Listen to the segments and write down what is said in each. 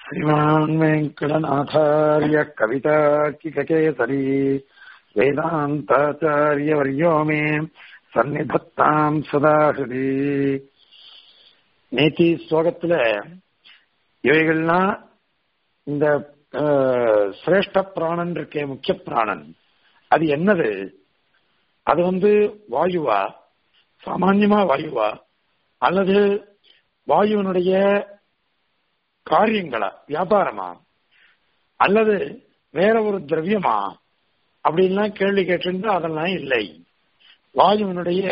श्रीमान् वेङ्कटनाथार्य कवितार्किककेसरी वेदान्ताचार्यवर्यो मे சந்நிதத்தாம் சதாஹதி நேத்தி ஸ்லோகத்துல இவைகள்லாம் இந்த சிரேஷ்ட பிராணன் இருக்கே முக்கிய பிராணன் அது என்னது அது வந்து வாயுவா சாமான்யமா வாயுவா அல்லது வாயுவனுடைய காரியங்களா வியாபாரமா அல்லது வேற ஒரு திரவியமா அப்படின்லாம் கேள்வி கேட்டிருந்தா அதெல்லாம் இல்லை வாயுவினுடைய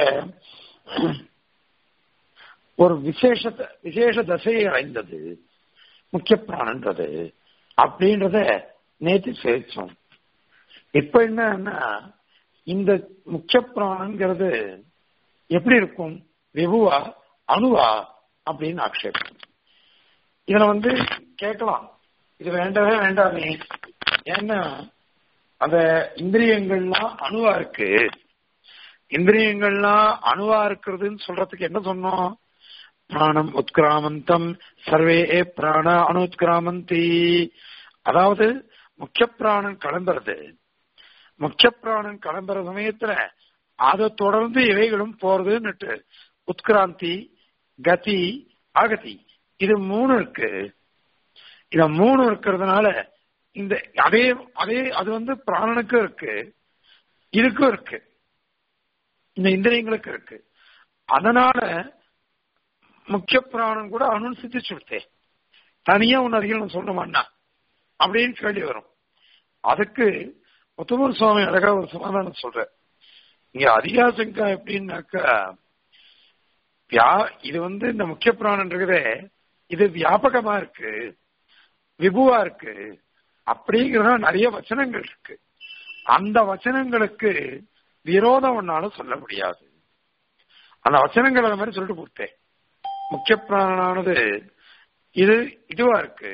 ஒரு விசேஷ விசேஷ தசையை அடைந்தது முக்கிய பிராணன்றது அப்படின்றத நேற்று சேர்த்தோம் இப்ப என்னன்னா இந்த முக்கிய பிராணங்கிறது எப்படி இருக்கும் விபுவா அணுவா அப்படின்னு ஆக்ஷேபம் இதுல வந்து கேட்கலாம் இது வேண்டவே வேண்டாமே ஏன்னா அந்த இந்திரியங்கள்லாம் அணுவா இருக்கு இந்திரியங்கள்லாம் அணுவா இருக்கிறதுன்னு சொல்றதுக்கு என்ன சொன்னோம் பிராணம் உத்கிராமந்தம் சர்வே பிராண அணுத்கிராமந்தி அதாவது முக்கிய பிராணன் கிளம்புறது முக்கிய பிராணன் கிளம்புற சமயத்துல அதை தொடர்ந்து இவைகளும் போறதுன்னுட்டு உத்கிராந்தி கதி அகதி இது மூணு இருக்கு இத மூணு இருக்கிறதுனால இந்த அதே அதே அது வந்து பிராணனுக்கும் இருக்கு இதுக்கும் இருக்கு இந்த இந்திரியங்களுக்கு இருக்கு அதனால முக்கிய பிராணன் கூட அணுன்னு சித்திச்சு விட்டேன் தனியா ஒன்னு அதிகம் சொல்ல மாட்டான் அப்படின்னு கேள்வி வரும் அதுக்கு முத்தமூர் சுவாமி அழகா ஒரு சமாதானம் சொல்ற இங்க அதிகாசங்கா எப்படின்னாக்கா இது வந்து இந்த முக்கிய பிராணன் இருக்குதே இது வியாபகமா இருக்கு விபுவா இருக்கு அப்படிங்கிற நிறைய வச்சனங்கள் இருக்கு அந்த வச்சனங்களுக்கு விரோதம் ஒன்னாலும் சொல்ல முடியாது அந்த வச்சனங்கள் அந்த மாதிரி சொல்லிட்டு கொடுத்தேன் முக்கிய பிராணனானது இது இதுவா இருக்கு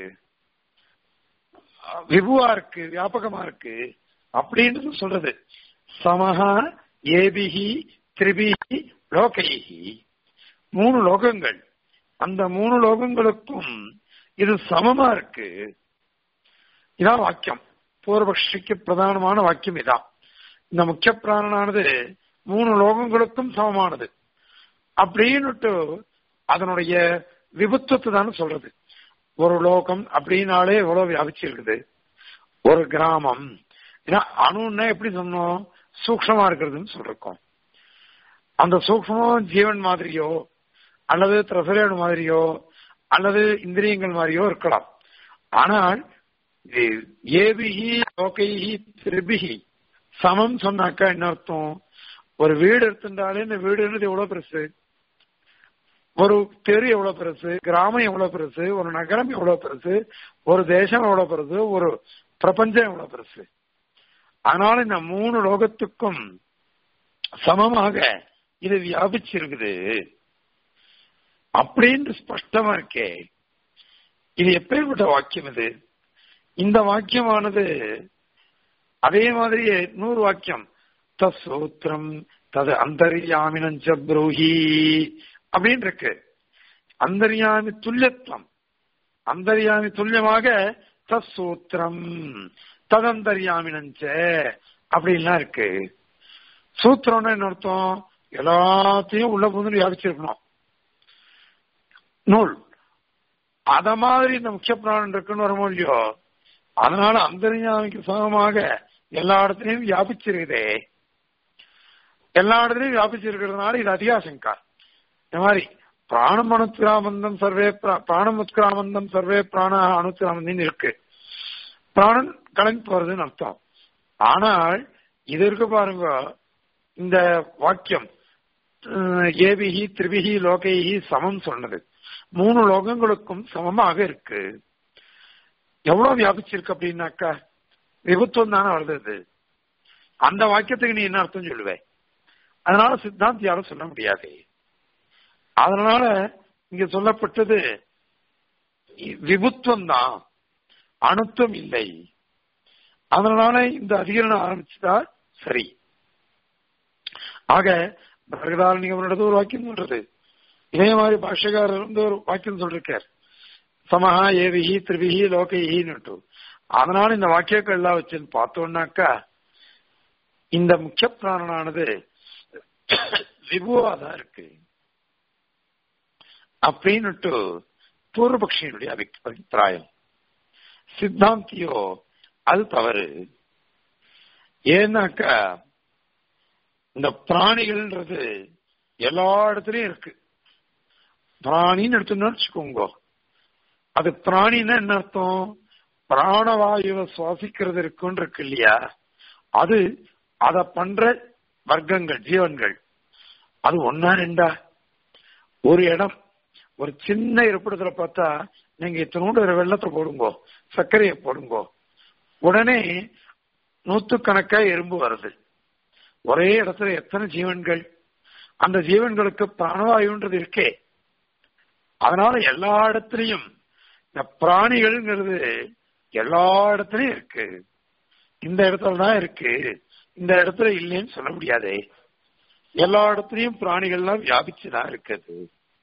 விபுவா இருக்கு வியாபகமா இருக்கு அப்படின்னு சொல்றது சமஹா ஏபிஹி திரிபிஹி லோகைஹி மூணு லோகங்கள் அந்த மூணு லோகங்களுக்கும் இது சமமா இருக்கு இதான் வாக்கியம் பூர்வபக்ஷிக்கு பிரதானமான வாக்கியம் இதான் இந்த முக்கிய பிராணனானது மூணு லோகங்களுக்கும் சமமானது அப்படின்னுட்டு அதனுடைய விபத்துவத்தை தானே சொல்றது ஒரு லோகம் அப்படின்னாலே எவ்வளவு வியாபிச்சிருக்குது ஒரு கிராமம் அணுன்னா எப்படி சொன்னோம் சூக்ஷமா இருக்கிறதுன்னு சொல்லிருக்கோம் அந்த சூக்ஷமும் ஜீவன் மாதிரியோ அல்லது திரசரேடு மாதிரியோ அல்லது இந்திரியங்கள் மாதிரியோ இருக்கலாம் ஆனால் ஏபிஹி லோகைஹி திரிபிஹி சமம் சொன்னாக்கா என்ன அர்த்தம் ஒரு வீடு எடுத்துட்டாலே இந்த வீடுன்றது எவ்வளவு பெருசு ஒரு தெரு எவ்வளவு பெருசு கிராமம் எவ்வளவு பெருசு ஒரு நகரம் எவ்வளவு பெருசு ஒரு தேசம் எவ்வளவு பெருசு ஒரு பிரபஞ்சம் எவ்வளவு பெருசு அதனால இந்த மூணு லோகத்துக்கும் சமமாக இது வியாபிச்சிருக்குது அப்படின்னு ஸ்பஷ்டமா இருக்கே இது எப்பேற்பட்ட வாக்கியம் இது இந்த வாக்கியமானது அதே மாதிரி நூறு வாக்கியம் தூத்திரம் தது அந்தரியாமினஞ்ச புரோஹி அப்படின்னு இருக்கு அந்தரியாமி துல்லியத்துவம் அந்தரியாமி துல்லியமாக தூத்திரம் ததந்தரியாமினஞ்ச அப்படின்லாம் இருக்கு சூத்திரம்னு என்ன அர்த்தம் எல்லாத்தையும் உள்ள புகுந்து வியாபிச்சிருக்கணும் நூல் அத மாதிரி இந்த முக்கிய பிராணம் இருக்குன்னு வரமோ இல்லையோ அதனால அந்தரியாமிக்கு சமமாக எல்லா இடத்துலயும் வியாபிச்சிருக்குதே எல்லா இடத்துலயும் வியாபிச்சிருக்கிறதுனால இது அதிகாசங்கா இந்த மாதிரி பிராணம் அணுத்கிராமந்தம் சர்வே பிராணம் உத்கிராமந்தம் சர்வே பிராண அணுத்கிராமந்தின்னு இருக்கு பிராணன் கலங்கி போறதுன்னு அர்த்தம் ஆனால் இது இருக்கு பாருங்க இந்த வாக்கியம் ஏபிஹி திரிபிஹி லோகைஹி சமம் சொன்னது மூணு லோகங்களுக்கும் சமமாக இருக்கு எவ்வளவு வியாபிச்சிருக்கு அப்படின்னாக்கா விபத்துவம் தானே வருது அந்த வாக்கியத்துக்கு நீ என்ன அர்த்தம் சொல்லுவே அதனால சித்தாந்தியால சொல்ல முடியாது அதனால இங்க சொல்லப்பட்டது விபுத்துவம் தான் அணுத்துவம் இல்லை அதனால இந்த அதிகரணம் ஆரம்பிச்சுட்டா சரி ஆக பரகதாரணிகமனது ஒரு வாக்கியம் சொல்றது இதே மாதிரி பாஷகாரர் வந்து ஒரு வாக்கியம் சொல்லிருக்கார் சமஹா ஏவிஹி திரிவிஹி லோகைஹின்னு அதனால இந்த வாக்கியங்கள் எல்லாம் வச்சுன்னு பார்த்தோம்னாக்கா இந்த முக்கிய பிராணனானது விபுவா தான் இருக்கு அப்படின்னுட்டு பூர்வபக்ஷியினுடைய அபி- அபிப்பிராயம் சித்தாந்தியோ அது தவறு ஏன்னாக்கா இந்த பிராணிகள்ன்றது எல்லா இடத்துலயும் இருக்கு பிராணின்னு எடுத்துன்னு வச்சுக்கோங்க அது பிராணின்னா என்ன அர்த்தம் பிராணவாயுவை சுவாசிக்கிறது இருக்குன்னு இருக்கு இல்லையா அது அத பண்ற வர்க்கங்கள் ஜீவன்கள் அது ஒன்னா ரெண்டா ஒரு இடம் ஒரு சின்ன இருப்பிடத்துல பார்த்தா நீங்க இத்தனோடு ஒரு வெள்ளத்தை போடுங்கோ சர்க்கரையை போடுங்கோ உடனே நூத்துக்கணக்கா எறும்பு வருது ஒரே இடத்துல எத்தனை ஜீவன்கள் அந்த ஜீவன்களுக்கு பிராணவாயுன்றது இருக்கே அதனால எல்லா இடத்துலயும் இந்த பிராணிகள்ங்கிறது எல்லா இடத்துலயும் இருக்கு இந்த இடத்துல தான் இருக்கு இந்த இடத்துல இல்லைன்னு சொல்ல முடியாதே எல்லா இடத்துலயும் பிராணிகள்லாம் வியாபிச்சுதான் இருக்குது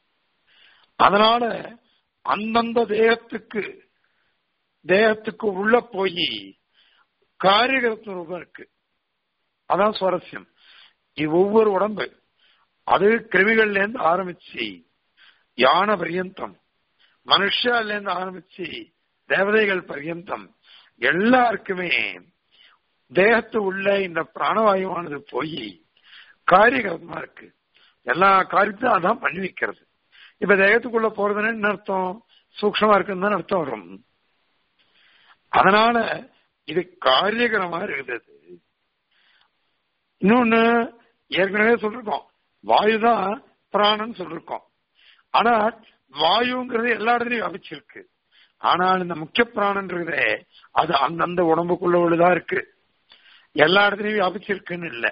அதனால அந்தந்த தேகத்துக்கு தேகத்துக்கு உள்ள போய் காரியகரத்து ரூபம் இருக்கு அதான் சுவாரஸ்யம் இது ஒவ்வொரு உடம்பு அது கிருமிகள்ல இருந்து ஆரம்பிச்சு யானை பரியந்தம் மனுஷால இருந்து ஆரம்பிச்சு தேவதைகள் பரியந்தம் எல்லாருக்குமே தேகத்து உள்ள இந்த பிராணவாயுவானது போய் காரியகரமா இருக்கு எல்லா காரியத்தையும் அதான் பண்ணி வைக்கிறது இப்ப தேகத்துக்குள்ள போறதுன்னு என்ன அர்த்தம் சூக்ஷமா இருக்குன்னு தான் அர்த்தம் வரும் அதனால இது காரியகரமா இருக்குது இன்னொன்னு ஏற்கனவே சொல்லிருக்கோம் வாயுதான் பிராணன் சொல்லிருக்கோம் ஆனா வாயுங்கிறது எல்லா இடத்துலயும் வியாபிச்சிருக்கு ஆனால் இந்த முக்கிய பிராணன்றதே அது அந்தந்த உடம்புக்குள்ள உள்ளதா இருக்கு எல்லா இடத்துலயும் வியாபிச்சிருக்குன்னு இல்ல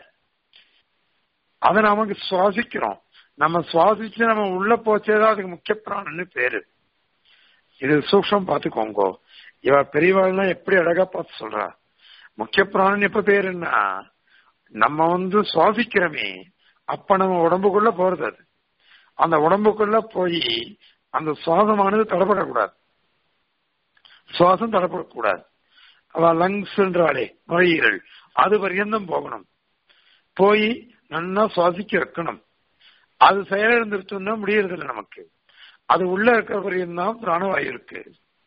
அதை நமக்கு சுவாசிக்கிறோம் நம்ம சுவாசிச்சு நம்ம உள்ள போச்சேதான் அதுக்கு முக்கிய பிராணன்னு பேரு இது சூக்ஷம் பாத்துக்கோங்க இவ பெரியவாள்லாம் எப்படி அழகா பார்த்து சொல்றா முக்கிய பிராணன் எப்ப பேருன்னா நம்ம வந்து சுவாசிக்கிறோமே அப்ப நம்ம உடம்புக்குள்ள போறது அது அந்த உடம்புக்குள்ள போய் அந்த சுவாசமானது தடப்படக்கூடாது சுவாசம் தடப்படக்கூடாது அவ லங்ஸ்ன்றாளே நுரையீரல் அது பரியந்தம் போகணும் போய் நல்லா சுவாசிக்க வைக்கணும் அது செயலிழந்துருச்சுன்னா முடியறதில்லை நமக்கு அது உள்ள இருக்கிற பரியந்தான் பிராணவாயு இருக்கு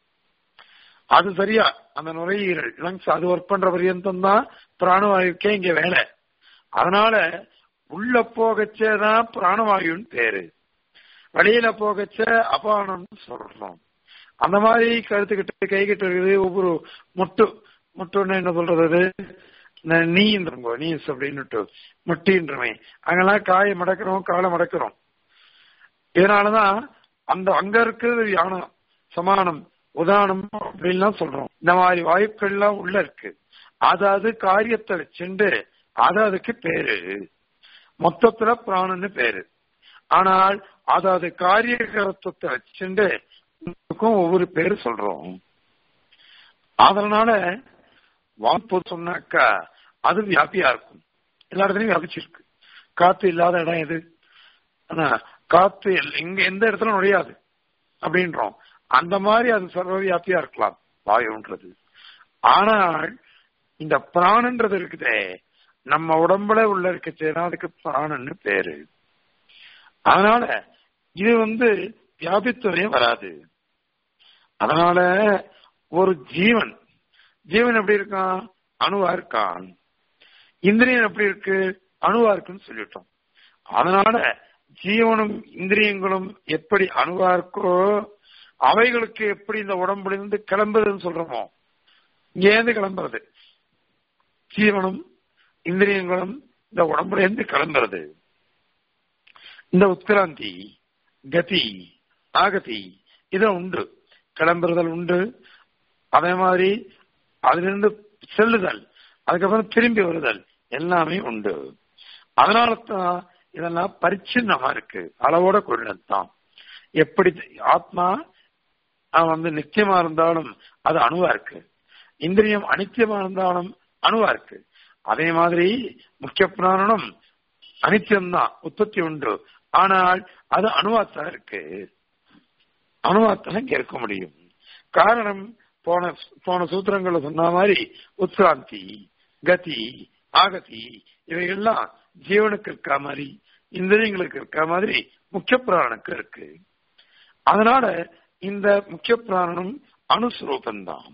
அது சரியா அந்த நுரையீரல் லங்ஸ் அது ஒர்க் பண்ற பரியந்தம் தான் பிராணவாயுக்கே இங்க வேலை அதனால உள்ள போகச்சேதான் பிராணவாயுன்னு பேரு வெளியில போகச்ச அபானம்னு சொல்றோம் அந்த மாதிரி கருத்துக்கிட்டு கைகிட்ட இருக்குது ஒவ்வொரு முட்டு முட்டுன்னு என்ன சொல்றது அது இந்த நீன்றோங்க நீஸ் அப்படின்னுட்டு முட்டின்றமே அங்கெல்லாம் காயை மடக்கிறோம் காலை மடக்கிறோம் இதனாலதான் அந்த அங்க இருக்கிறது யானம் சமானம் உதாரணம் அப்படின்லாம் சொல்றோம் இந்த மாதிரி வாயுக்கள்லாம் உள்ள இருக்கு அதாவது காரியத்தை வச்சுண்டு அது அதுக்கு பேரு மொத்தத்துல பிராணன்னு பேரு ஆனால் அதாவது காரியகரத்துவத்தை வச்சுண்டு ஒவ்வொரு பேரு சொல்றோம் அதனால வாய்ப்பு சொன்னாக்கா அது வியாபியா இருக்கும் எல்லா இடத்துலயும் வியாபிச்சிருக்கு காத்து இல்லாத இடம் எது ஆனா காத்து இங்க எந்த இடத்துல நுழையாது அப்படின்றோம் அந்த மாதிரி அது சர்வ வியாபியா இருக்கலாம் வாயுன்றது ஆனால் இந்த பிராணன்றது இருக்குதே நம்ம உடம்புல உள்ள இருக்கச்சேதான் அதுக்கு பிராணன்னு பேரு அதனால இது வந்து வியாபித்துவமே வராது அதனால ஒரு ஜீவன் ஜீவன் எப்படி இருக்கான் அணுவா இருக்கான் இந்திரியன் எப்படி இருக்கு அணுவா இருக்குன்னு சொல்லிட்டோம் அதனால ஜீவனும் இந்திரியங்களும் எப்படி அணுவா இருக்கோ அவைகளுக்கு எப்படி இந்த உடம்புல இருந்து கிளம்புறதுன்னு சொல்றோமோ இங்கேருந்து கிளம்புறது ஜீவனும் இந்திரியங்களும் இந்த உடம்புல இருந்து கிளம்புறது இந்த உத்கிராந்தி கதி ஆகதி இது உண்டு கிளம்புறதல் உண்டு அதே மாதிரி அதிலிருந்து செல்லுதல் அதுக்கப்புறம் திரும்பி வருதல் எல்லாமே உண்டு அதனால தான் இதெல்லாம் பரிச்சின்னமா இருக்கு அளவோட கொள்ளத்தான் எப்படி ஆத்மா வந்து நித்தியமா இருந்தாலும் அது அணுவா இருக்கு இந்திரியம் அனித்தியமா இருந்தாலும் அணுவா இருக்கு அதே மாதிரி முக்கிய பிராணனும் அனித்தியம்தான் உற்பத்தி உண்டு ஆனால் அது அணுவாத்தான் இருக்கு அணுவாத்தான் இங்க இருக்க முடியும் காரணம் போன போன சூத்திரங்கள்ல சொன்ன மாதிரி உத்ராந்தி கதி ஆகதி இவைகள்லாம் ஜீவனுக்கு இருக்க மாதிரி இந்திரியங்களுக்கு இருக்க மாதிரி முக்கிய பிராணனுக்கு இருக்கு அதனால இந்த முக்கிய பிராணனும் அணுஸ்வரூபந்தான்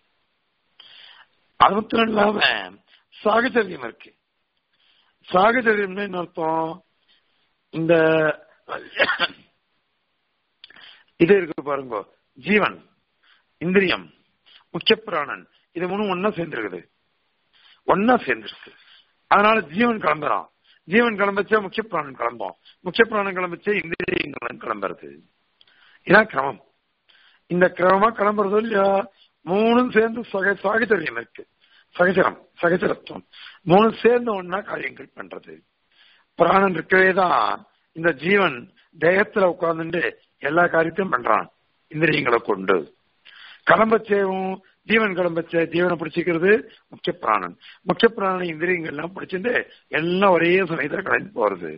அது மாத்திரம் இல்லாம சாகச்சரியம் இருக்கு சாகச்சரியம்னு என்ன அர்த்தம் இந்த இது இருக்கு பாருங்க ஜீவன் இந்திரியம் முக்கிய பிராணன் இது மூணும் ஒன்னா சேர்ந்துருக்குது ஒன்னா சேர்ந்துருக்கு அதனால ஜீவன் கிளம்புறான் ஜீவன் கிளம்பச்சா முக்கிய பிராணன் கிளம்பும் முக்கிய பிராணம் கிளம்பச்சா இந்திரியங்களும் கிளம்புறது இதான் கிரமம் இந்த கிரமமா கிளம்புறதோ இல்லையா மூணும் சேர்ந்து சக சாகச்சரியம் இருக்கு சகச்சரம் சகச்சரத்துவம் மூணு சேர்ந்து ஒன்னா காரியங்கள் பண்றது பிராணன் இருக்கவே தான் இந்த ஜீவன் தேகத்துல உட்கார்ந்துட்டு எல்லா காரியத்தையும் பண்றான் இந்திரியங்களை கொண்டு கிளம்பச்சேவும் ஜீவன் கிளம்பச்ச ஜீவனை பிடிச்சிக்கிறது முக்கிய பிராணன் முக்கிய பிராண இந்திரியங்கள் எல்லாம் பிடிச்சிட்டு எல்லாம் ஒரே சமயத்துல கலந்து போறது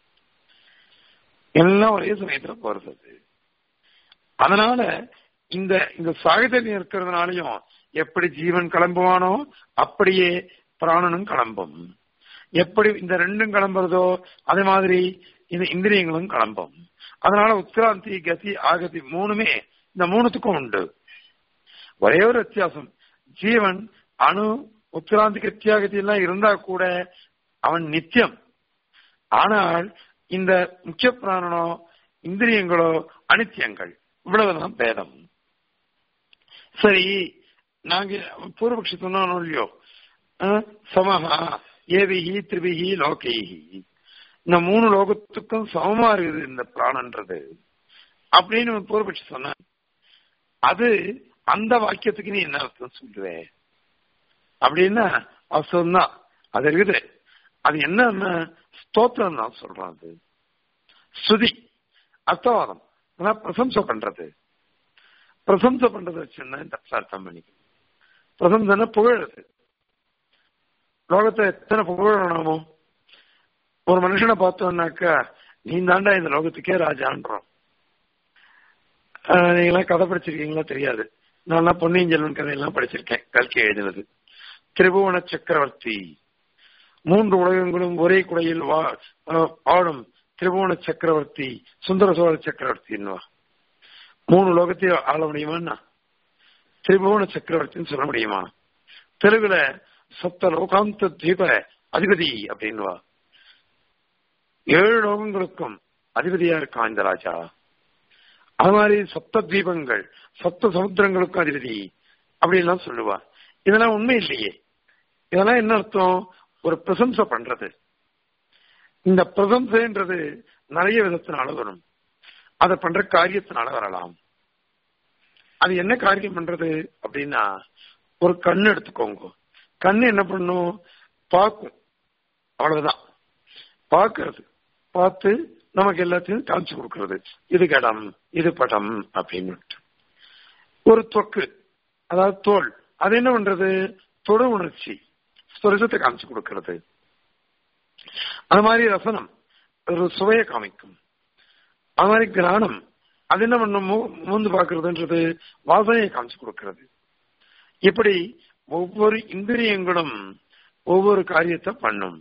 எல்லாம் ஒரே சமயத்துல போறது அது அதனால இந்த இந்த சாகச்சரியம் இருக்கிறதுனாலையும் எப்படி ஜீவன் கிளம்புவானோ அப்படியே பிராணனும் கிளம்பும் எப்படி இந்த ரெண்டும் கிளம்புறதோ அதே மாதிரி இந்த இந்திரியங்களும் கிளம்பும் அதனால உத்கிராந்தி கதி ஆகதி மூணுமே இந்த மூணுத்துக்கும் உண்டு ஒரே ஒரு வித்தியாசம் ஜீவன் அணு உத்கிராந்தி கத்தியாகதி எல்லாம் இருந்தா கூட அவன் நித்தியம் ஆனால் இந்த முக்கிய பிராணனோ இந்திரியங்களோ அனித்தியங்கள் இவ்வளவுதான் பேதம் சரி நாங்க பூர்வபக்ஷி சொன்னோம் இல்லையோ சமஹா ஏவிஹி திரிபிஹி லோகைஹி இந்த மூணு லோகத்துக்கும் சமமா இருக்குது இந்த பிராணன்றது அப்படின்னு பூர்வபக்ஷி சொன்ன அது அந்த வாக்கியத்துக்கு நீ என்ன அர்த்தம் சொல்லுவேன் அப்படின்னா அவசரம் தான் அது இருக்குது அது என்னன்னா ஸ்தோத்திரம் தான் சொல்றான் அது ஸ்ருதி அர்த்தவாதம் பிரசம்சை பண்றது பிரசம்சை பண்றது வச்சுன்னா இந்த அர்த்தம் பண்ணிக்கணும் பிரசம்சனை புகழது லோகத்தை எத்தனை புகழணுமோ ஒரு மனுஷனை பார்த்தோம்னாக்கா நீ தாண்டா இந்த லோகத்துக்கே ராஜான்றோம் நீங்களாம் கதை படிச்சிருக்கீங்களா தெரியாது நான் பொன்னியின் செல்வன் கதையெல்லாம் படிச்சிருக்கேன் கல்கி எழுதினது திரிபுவன சக்கரவர்த்தி மூன்று உலகங்களும் ஒரே குடையில் ஆடும் திரிபுவன சக்கரவர்த்தி சுந்தர சோழ சக்கரவர்த்தின்வா மூணு லோகத்தையும் ஆள முடியுமா திரிபுவன சக்கரவர்த்தின்னு சொல்ல முடியுமா தெலுங்குல சப்த லோகாந்த தீப அதிபதி அப்படின்வா ஏழு லோகங்களுக்கும் அதிபதியா இருக்கான் இந்த ராஜா அது மாதிரி சப்த தீபங்கள் சப்த சமுத்திரங்களுக்கும் அதிபதி அப்படின்லாம் சொல்லுவா இதெல்லாம் உண்மை இல்லையே இதெல்லாம் என்ன அர்த்தம் ஒரு பிரசம்சை பண்றது இந்த பிரசம்சைன்றது நிறைய விதத்தினால வரும் அதை பண்ற காரியத்தினால வரலாம் அது என்ன காரியம் பண்றது அப்படின்னா ஒரு கண்ணு எடுத்துக்கோங்க கண்ணு என்ன பண்ணும் பார்க்கும் அவ்வளவுதான் பார்க்கறது பார்த்து நமக்கு எல்லாத்தையும் காமிச்சு கொடுக்கறது இது கடம் இது படம் அப்படின்னு ஒரு தொக்கு அதாவது தோல் அது என்ன பண்றது தொடு உணர்ச்சி ஸ்பரிசத்தை காமிச்சு கொடுக்கறது அது மாதிரி ரசனம் ஒரு சுவையை காமிக்கும் அது மாதிரி கிரானம் அது என்ன பண்ணும் மூந்து பாக்குறதுன்றது வாசனையை காமிச்சு கொடுக்கிறது இப்படி ஒவ்வொரு இந்திரியங்களும் ஒவ்வொரு காரியத்தை பண்ணும்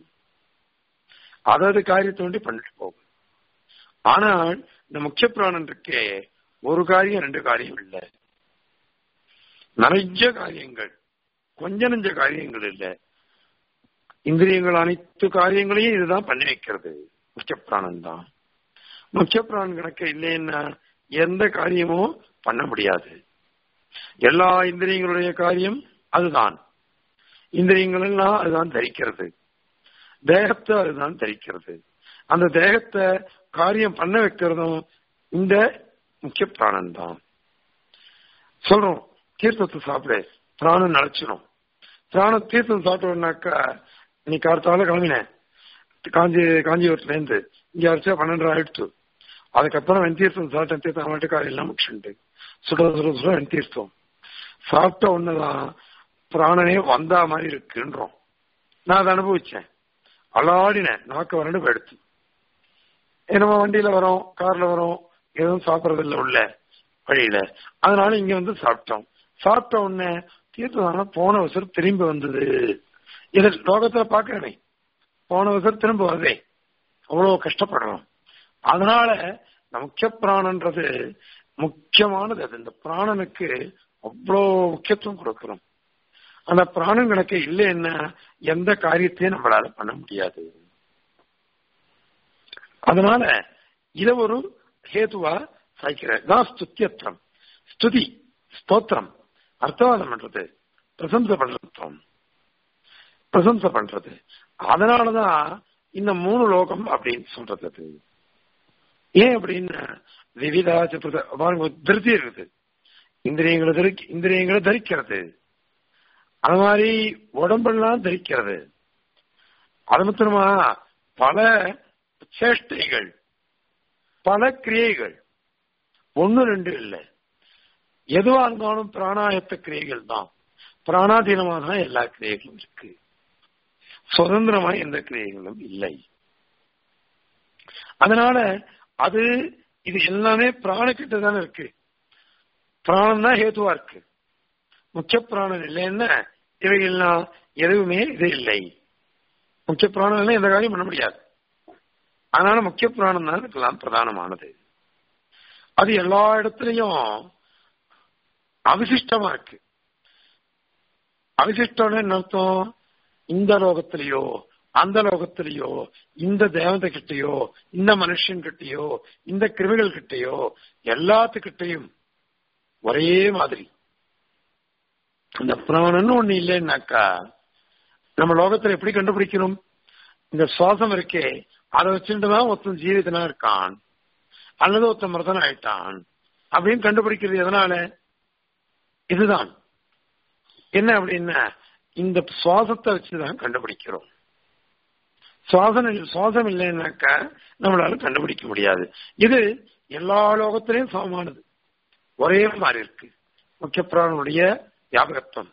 அதாவது காரியத்தை வேண்டி பண்ணிட்டு போகும் ஆனால் இந்த முக்கிய பிராணன் இருக்கே ஒரு காரியம் ரெண்டு காரியம் இல்லை நிறைய காரியங்கள் கொஞ்ச நெஞ்ச காரியங்கள் இல்லை இந்திரியங்கள் அனைத்து காரியங்களையும் இதுதான் பண்ணி வைக்கிறது முக்கிய பிராணன் தான் முக்கிய பிராணன் கணக்கு இல்லைன்னா எந்த காரியமும் பண்ண முடியாது எல்லா இந்திரியங்களுடைய காரியம் அதுதான் இந்திரியங்கள் எல்லாம் அதுதான் தரிக்கிறது தேகத்தை அதுதான் தரிக்கிறது அந்த தேகத்தை காரியம் பண்ண வைக்கிறதும் இந்த முக்கிய பிராணன் தான் சொல்றோம் தீர்த்தத்தை சாப்பிடு பிராணன் நினைச்சிடும் பிராண தீர்த்தம் சாப்பிட்டோம்னாக்கா நீ காலத்தால கிளம்பினேன் காஞ்சி காஞ்சிபுரத்துல இருந்து இங்க அரைச்சா பன்னெண்டு ஆயிடுச்சு அதுக்கப்புறம் வெந்தீர்த்தம் சாப்பிட்டேன் தீர்த்தம் மாட்டுக்கார எல்லாம் முடிச்சுட்டு சுட சுட சுட வெந்தீர்த்தம் சாப்பிட்ட ஒண்ணுதான் பிராணனே வந்தா மாதிரி இருக்குன்றோம் நான் அதை அனுபவிச்சேன் அலாடினேன் நாக்கு வறண்டு போயிடுச்சு நம்ம வண்டியில வரோம் கார்ல வரோம் எதுவும் சாப்பிடறது இல்லை உள்ள வழியில அதனால இங்க வந்து சாப்பிட்டோம் சாப்பிட்ட உடனே தீர்த்ததானம் போன வருஷம் திரும்பி வந்தது இது லோகத்துல பாக்குறேனே போன வருஷம் திரும்ப வருதே அவ்வளவு கஷ்டப்படுறோம் அதனால இந்த முக்கிய பிராணன்றது முக்கியமானது அது இந்த பிராணனுக்கு அவ்வளோ முக்கியத்துவம் கொடுக்கிறோம் அந்த பிராணன் கணக்கு இல்லைன்னா எந்த காரியத்தையும் நம்மளால பண்ண முடியாது அதனால இத ஒரு ஹேதுவா சாய்க்கிறார் ஸ்துத்தியத்திரம் ஸ்துதி ஸ்தோத்திரம் அர்த்தவாதம் பண்றது பிரசம்சை பண்றது பிரசம்சை பண்றது அதனாலதான் இந்த மூணு லோகம் அப்படின்னு சொல்றது அது ஏன் அப்படின்னா விவிதாச்ச பாருங்க திருப்தி இருக்குது இந்திரியங்களை தரிக்க இந்திரியங்களை தரிக்கிறது அது மாதிரி உடம்பெல்லாம் தரிக்கிறது அது மாத்திரமா பல சேஷ்டைகள் பல கிரியைகள் ஒன்னு ரெண்டு இல்லை எதுவா இருந்தாலும் பிராணாயத்த கிரியைகள் தான் பிராணாதீனமாக தான் எல்லா கிரியைகளும் இருக்கு சுதந்திரமா எந்த கிரியைகளும் இல்லை அதனால அது இது எல்லாமே பிராணக்கிட்ட தானே இருக்கு பிராணம் தான் ஹேதுவா இருக்கு முக்கிய பிராணம் இல்லைன்னா இவைகள்லாம் எதுவுமே இது இல்லை முக்கிய பிராணம் இல்லை எந்த காரியம் பண்ண முடியாது அதனால முக்கிய பிராணம் தான் இருக்கலாம் பிரதானமானது அது எல்லா இடத்துலயும் அவிசிஷ்டமா இருக்கு அவிசிஷ்டம் என்ன அர்த்தம் இந்த லோகத்திலேயோ அந்த லோகத்திலேயோ இந்த தேவதை கிட்டயோ இந்த மனுஷன் கிட்டயோ இந்த கிருமிகள் கிட்டயோ எல்லாத்துக்கிட்டையும் ஒரே மாதிரி இந்த பிராணன் ஒண்ணு இல்லைன்னாக்கா நம்ம லோகத்துல எப்படி கண்டுபிடிக்கணும் இந்த சுவாசம் இருக்கே அதை வச்சுட்டு தான் ஒருத்தன் ஜீவிதனா இருக்கான் அல்லது ஒருத்தன் மிருதன் ஆயிட்டான் அப்படின்னு கண்டுபிடிக்கிறது எதனால இதுதான் என்ன அப்படின்னா இந்த சுவாசத்தை வச்சுதான் கண்டுபிடிக்கிறோம் சுவாசம் சுவாசம் இல்லைன்னாக்கா நம்மளால கண்டுபிடிக்க முடியாது இது எல்லா லோகத்திலையும் சமமானது ஒரே மாதிரி இருக்கு முக்கிய பிராணனுடைய வியாபகத்துவம்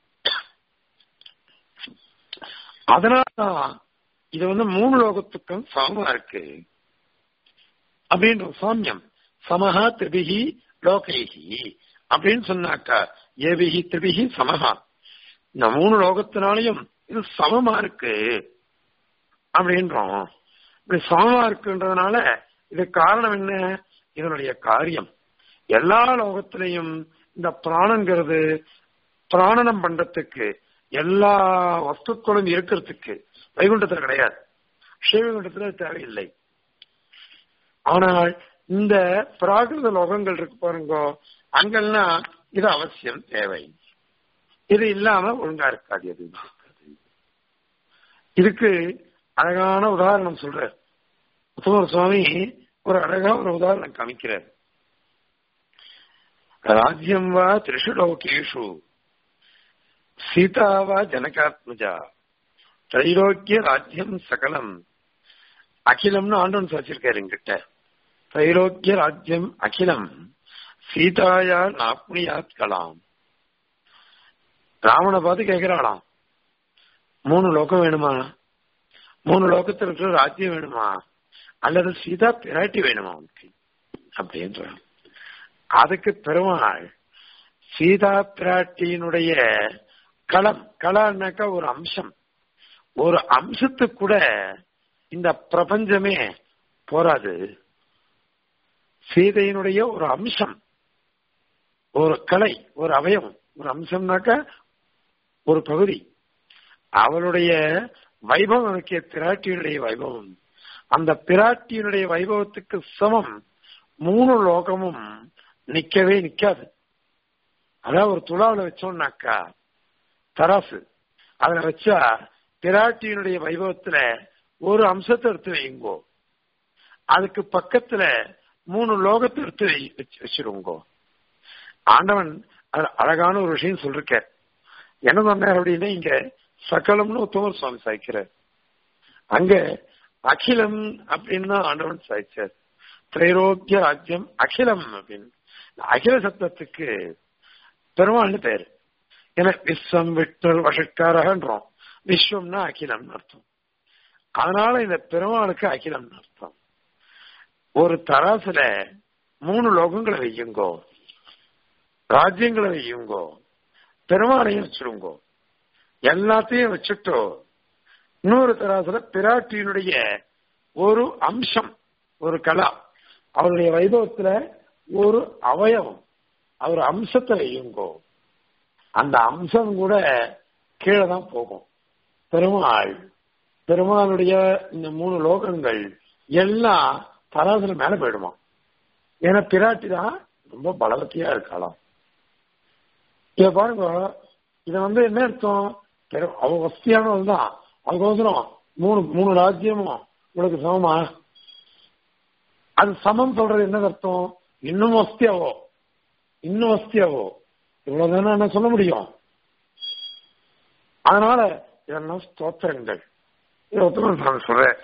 அதனாலதான் இது வந்து மூணு லோகத்துக்கும் சமமா இருக்கு அப்படின்ற சாமியம் சமஹா திரிபிகி லோகைகி அப்படின்னு சொன்னாக்கா ஏபிகி திரிபிகி சமஹா இந்த மூணு லோகத்தினாலையும் இது சமமா இருக்கு அப்படின்றோம் இப்படி சமமா இருக்குன்றதுனால இது காரணம் என்ன இதனுடைய காரியம் எல்லா லோகத்திலையும் இந்த பிராணங்கிறது பிராணனம் பண்றதுக்கு எல்லா வஸ்துக்களும் இருக்கிறதுக்கு வைகுண்டத்துல கிடையாது ஸ்ரீவைகுண்டத்துல தேவையில்லை ஆனால் இந்த பிராகிருத லோகங்கள் இருக்கு பாருங்க அங்கெல்லாம் இது அவசியம் தேவை இது இல்லாம ஒழுங்கா இருக்காது அது இதுக்கு அழகான உதாரணம் சொல்ற உத்தமர் சுவாமி ஒரு அழகா ஒரு உதாரணம் காமிக்கிறார் ராஜ்யம் வா திரிஷு லோகேஷு சீதா வா ஜனகாத்மஜா திரைலோக்கிய ராஜ்யம் சகலம் அகிலம்னு ஆண்டவன் வச்சிருக்காரு என்கிட்ட திரைலோக்கிய ராஜ்யம் அகிலம் சீதாயா நாப்னியாத் கலாம் ராவண பார்த்து கேட்கிறாளாம் மூணு லோகம் வேணுமா மூணு லோகத்தில் இருக்கிற ராஜ்யம் வேணுமா அல்லது சீதா பிராட்டி வேணுமா உனக்கு அப்படின்ற அதுக்கு பெருமாள் சீதா பிராட்டியினுடைய களம் களம்னாக்கா ஒரு அம்சம் ஒரு அம்சத்துக்கு கூட இந்த பிரபஞ்சமே போராது சீதையினுடைய ஒரு அம்சம் ஒரு கலை ஒரு அவயவம் ஒரு அம்சம்னாக்க ஒரு பகுதி அவளுடைய வைபவம் இருக்கிய பிராட்டியினுடைய வைபவம் அந்த பிராட்டியினுடைய வைபவத்துக்கு சமம் மூணு லோகமும் நிக்கவே நிக்காது அதான் ஒரு துளாவில் வச்சோம்னாக்கா தராசு அதுல வச்சா பிராட்டியினுடைய வைபவத்துல ஒரு அம்சத்தை எடுத்து வைங்கோ அதுக்கு பக்கத்துல மூணு லோகத்தை எடுத்து வை வச்சு வச்சிருங்கோ ஆண்டவன் அழகான ஒரு விஷயம் சொல்லிருக்க என்ன சொன்னார் அப்படின்னா இங்க சகலம்னு உத்தமர் சுவாமி சாய்க்கிறார் அங்க அகிலம் அப்படின்னு தான் ஆண்டவன் சாய்ச்சார் திரைரோக்கிய ராஜ்யம் அகிலம் அப்படின்னு அகில சப்தத்துக்கு பெருமாள்னு பேரு ஏன்னா விஸ்வம் விட்டல் வஷக்காரகன்றோம் விஸ்வம்னா அகிலம்னு அர்த்தம் அதனால இந்த பெருமாளுக்கு அகிலம்னு அர்த்தம் ஒரு தராசுல மூணு லோகங்களை வையுங்கோ ராஜ்யங்களை வையுங்கோ பெருமாளையும் வச்சிருங்கோ எல்லாத்தையும் வச்சுட்டோ இன்னொரு தராசுல பிராட்டியினுடைய ஒரு அம்சம் ஒரு கலா அவருடைய வைபவத்துல ஒரு அவயவம் அவர் அம்சத்தை வையுங்கோ அந்த அம்சம் கூட கீழே தான் போகும் பெருமாள் பெருமாளுடைய இந்த மூணு லோகங்கள் எல்லாம் தராசுல மேல போயிடுமா ஏன்னா பிராட்டி தான் ரொம்ப பலவத்தியா இருக்கலாம் இத பாருங்க இத வந்து என்ன அர்த்தம் பெரும் அவ வசதியானவள் தான் அதுக்கோசரம் மூணு மூணு ராஜ்யமும் உனக்கு சமமா அது சமம் சொல்றது என்ன அர்த்தம் இன்னும் வசதியாவோ இன்னும் வசதியாவோ இவ்வளவுதானே என்ன சொல்ல முடியும் அதனால இதெல்லாம் ஸ்தோத்திரங்கள் இது உத்தமன் சுவாமி சொல்றேன்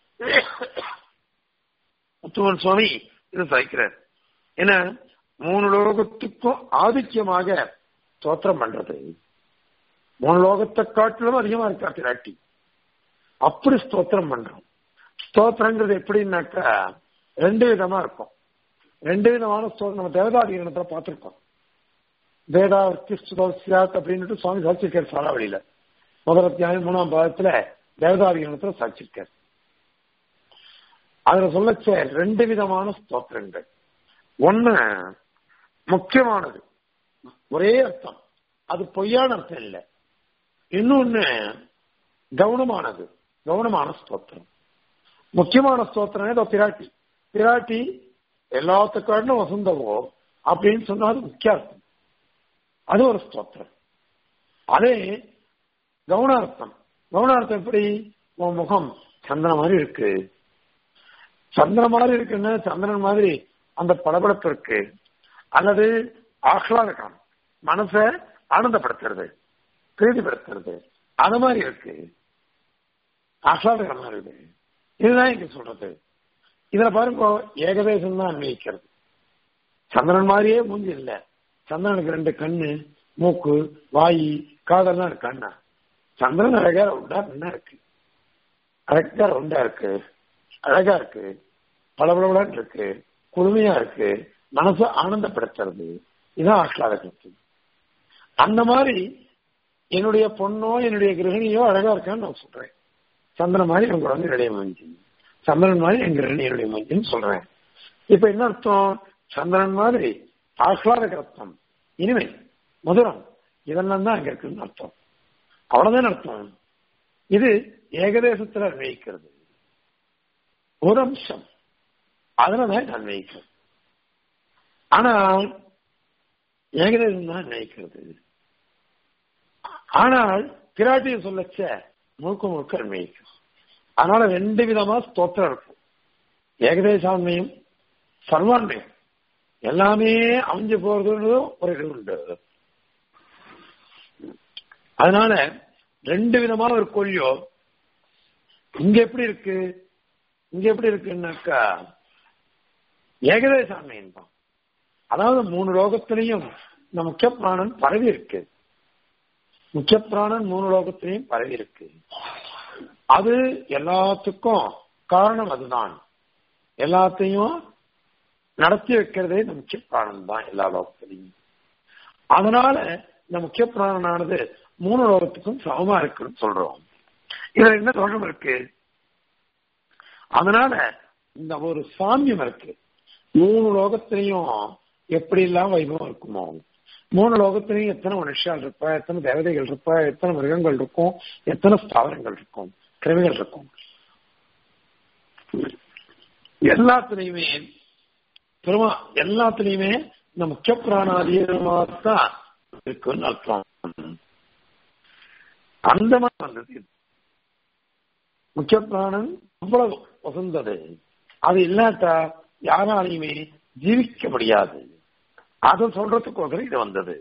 உத்தமன் சுவாமி இது சாய்க்கிறார் ஏன்னா மூணு லோகத்துக்கும் ஆதிக்கியமாக ஸ்தோத்திரம் பண்றது மூணு லோகத்தை காட்டிலும் அதிகமா இருக்கா பிராட்டி அப்படி ஸ்தோத்திரம் பண்றோம் ஸ்தோத்திரங்கிறது எப்படின்னாக்கா ரெண்டு விதமா இருக்கும் ரெண்டு விதமான ஸ்தோத்திரம் நம்ம தேவதாதிகரணத்துல பார்த்திருக்கோம் வேதாவர்த்தி சுதோசியாத் அப்படின்னு சுவாமி சாட்சிருக்கார் சாராவளியில முதல் அத்தியாயம் மூணாம் பாகத்துல தேவதாதிகரணத்துல சாட்சிருக்கார் அதுல சொல்லச்ச ரெண்டு விதமான ஸ்தோத்திரங்கள் ஒண்ணு முக்கியமானது ஒரே அர்த்தம் அது பொய்யான அர்த்தம் இல்லை இன்னொன்னு கவனமானது கவனமான ஸ்தோத்திரம் முக்கியமான ஸ்தோத்திரம் ஏதோ பிராட்டி பிராட்டி எல்லாத்துக்காட்டிலும் வசந்தவோ அப்படின்னு சொன்னா அது முக்கிய அர்த்தம் அது ஒரு ஸ்தோத்திரம் அதே கவுனார்த்தம் கவுனார்த்தம் எப்படி உன் முகம் சந்திரன் மாதிரி இருக்கு சந்திரன் மாதிரி இருக்குன்னா சந்திரன் மாதிரி அந்த பளபளப்பு இருக்கு அல்லது ஆஹ்லாதகம் மனச ஆனந்தப்படுத்துறது பிரீதிப்படுத்துறது அது மாதிரி இருக்கு ஆஹ்லாதகரமா இருக்கு இதுதான் இங்க சொல்றது இதுல பாருங்க ஏகதேசம் தான் அன்வயிக்கிறது சந்திரன் மாதிரியே மூஞ்சி இல்ல சந்திரனுக்கு ரெண்டு கண்ணு மூக்கு வாய் காதெல்லாம் இருக்கு அண்ணா சந்திரன் அழகா உண்டா என்ன இருக்கு அழகா உண்டா இருக்கு அழகா இருக்கு பளபளபளன்னு இருக்கு குளுமையா இருக்கு மனசை ஆனந்தப்படுத்துறது இதான் ஆஹ்லாதகத்து அந்த மாதிரி என்னுடைய பொண்ணோ என்னுடைய கிரகிணியோ அழகா இருக்கான்னு நான் சொல்றேன் சந்திரன் மாதிரி என் குழந்தையுடைய மூஞ்சி சந்திரன் மாதிரி என் கிரகிணியுடைய மூஞ்சின்னு சொல்றேன் இப்ப என்ன அர்த்தம் சந்திரன் மாதிரி ஆஹ்லாதக அர்த்தம் இனிமை மதுரம் இதெல்லாம் தான் அங்க இருக்குன்னு அர்த்தம் அவ்வளவுதான் அர்த்தம் இது ஏகதேசத்துல அன்வயிக்கிறது ஒரு அம்சம் அதுலதான் அன்வயிக்கிறது ஆனால் ஏகதேசம் தான் அன்வயிக்கிறது ஆனால் பிராட்டியை சொல்லச்ச முழுக்க முழுக்க அன்வயிக்கும் அதனால ரெண்டு விதமா ஸ்தோத்திரம் இருக்கும் ஏகதேசாண்மையும் சர்வாண்மையும் எல்லாமே அமைஞ்சு போறதுன்னு ஒரு இது உண்டு அதனால ரெண்டு விதமான ஒரு கொள்ளியோ இங்க எப்படி இருக்கு இங்க எப்படி இருக்குன்னாக்கா ஏகதேசாண்மையின் தான் அதாவது மூணு லோகத்திலையும் இந்த முக்கிய பிராணன் பரவி இருக்கு முக்கிய பிராணன் மூணு லோகத்திலையும் பரவி இருக்கு அது எல்லாத்துக்கும் காரணம் அதுதான் எல்லாத்தையும் நடத்தி வைக்கிறதே இந்த முக்கிய பிராணம் தான் எல்லா லோகத்திலையும் அதனால இந்த முக்கிய பிராணனானது மூணு லோகத்துக்கும் சமமா இருக்குன்னு சொல்றோம் இதுல என்ன தோஷம் இருக்கு அதனால இந்த ஒரு சாமியம் இருக்கு மூணு லோகத்திலையும் எப்படி எல்லாம் வைபவம் இருக்குமோ மூணு லோகத்திலையும் எத்தனை மனுஷால் இருப்பா எத்தனை தேவதைகள் இருப்பா எத்தனை மிருகங்கள் இருக்கும் எத்தனை ஸ்தாவரங்கள் இருக்கும் கிருமிகள் இருக்கும் எல்லாத்துலயுமே பெருமா எல்லாத்துலயுமே இந்த முக்கிய பிராணாதீனமாகத்தான் இருக்குன்னு அர்த்தம் அந்த மாதிரி வந்தது முக்கிய பிராணன் அவ்வளவு வசந்தது அது இல்லாட்டா யாராலையுமே ஜீவிக்க முடியாது அதை சொல்றதுக்கோசரம் இது வந்தது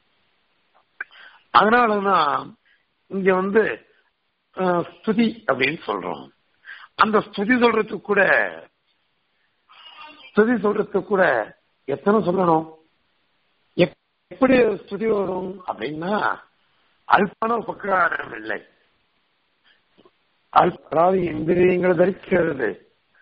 அதனாலதான் இங்க வந்து ஸ்துதி அப்படின்னு சொல்றோம் அந்த ஸ்துதி சொல்றதுக்கு கூட ஸ்துதி சொல்றதுக்கு கூட எத்தனை சொல்லணும் எப்படி ஸ்துதி வரும் அப்படின்னா அல்பான உபகாரம் இல்லை அதாவது இந்திரியங்களை தரிக்கிறது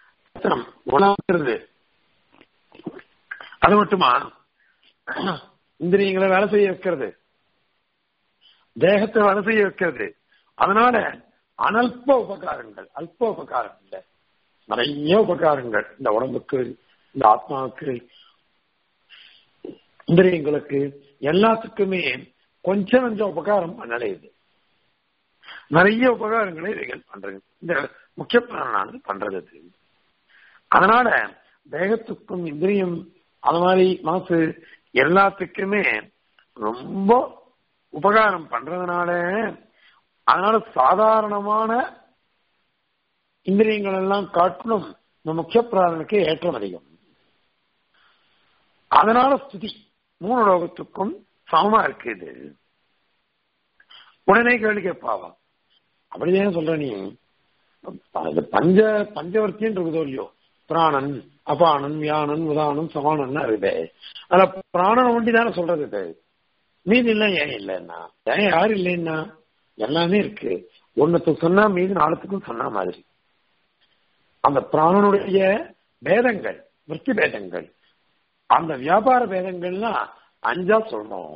உணர்கிறது அது மட்டுமா இந்திரியங்களை வேலை செய்ய வைக்கிறது தேகத்தை வேலை செய்ய வைக்கிறது அதனால அனல்ப உபகாரங்கள் அல்ப உபகாரம் இல்லை நிறைய உபகாரங்கள் இந்த உடம்புக்கு இந்த ஆத்மாவுக்கு இந்திரியங்களுக்கு எல்லாத்துக்குமே கொஞ்சம் கொஞ்சம் உபகாரம் பண்ணல இது நிறைய உபகாரங்களை இவைகள் பண்றது இந்த முக்கிய பிராணானது பண்றது அது. அதனால தேகத்துக்கும் இந்திரியம் அது மாதிரி மனசு எல்லாத்துக்குமே ரொம்ப உபகாரம் பண்றதுனால அதனால சாதாரணமான இந்திரியங்கள் எல்லாம் காட்டிலும் இந்த முக்கிய பிராணனுக்கு ஏற்றம் அதிகம் அதனால ஸ்துதி மூணு லோகத்துக்கும் சமமா இருக்கு இது உடனே கேள்வி கேட்பாவா அப்படிதான் சொல்ற நீ அது பஞ்ச பஞ்சவர்த்தின்னு இருக்குதோ இல்லையோ பிராணன் அபானன் வியானன் உதானன் சமானன் இருக்குது அதுல பிராணன் ஒண்டி தானே சொல்றது இது மீதி எல்லாம் ஏன் இல்லைன்னா ஏன் யாரும் இல்லைன்னா எல்லாமே இருக்கு ஒன்னுத்துக்கு சொன்னா மீதி நாளத்துக்கும் சொன்ன மாதிரி அந்த பிராணனுடைய பேதங்கள் விற்பி பேதங்கள் அந்த வியாபார பேதங்கள்லாம் அஞ்சா சொல்றோம்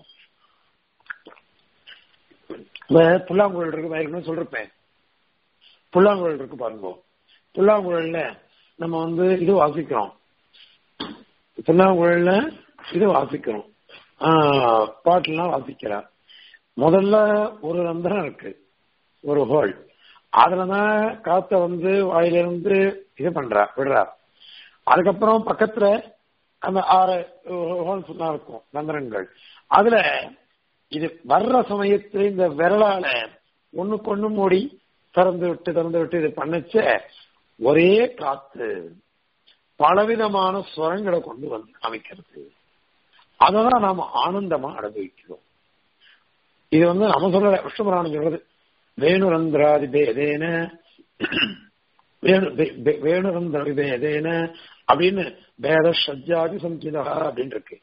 இந்த புல்லாங்குழல் இருக்கு நான் ஏற்கனவே சொல்லிருப்பேன் புல்லாங்குழல் இருக்கு பாருங்க புல்லாங்குழல்ல நம்ம வந்து இது வாசிக்கிறோம் புல்லாங்குழல்ல இது வாசிக்கிறோம் ஆஹ், பாட்டுலாம் வாசிக்கிறா முதல்ல ஒரு ரந்திரம் இருக்கு ஒரு ஹோல் அதுலதான் காத்த வந்து வாயிலிருந்து இது பண்றா விடுறா அதுக்கப்புறம் பக்கத்துல அந்த ஆறு ஹோல்ஸ் எல்லாம் இருக்கும் ரந்திரங்கள் அதுல இது வர்ற சமயத்துல இந்த விரலால ஒண்ணுக்கு ஒண்ணு மூடி திறந்து விட்டு திறந்து விட்டு இது பண்ணச்ச ஒரே காத்து பலவிதமான சுரங்களை கொண்டு வந்து அமைக்கிறது அததான் நாம ஆனந்தமா அனுபவிக்கிறோம் இது வந்து நம்ம சொல்ற விஷ்ணுபுராணம் சொல்றது வேணுரந்திராதி பேதேன வேணு வே- வே- வேணுரந்திராதி பேதேன அப்படின்னு பேத ஷஜ்ஜாதி சங்கிதா அப்படின்னு இருக்கு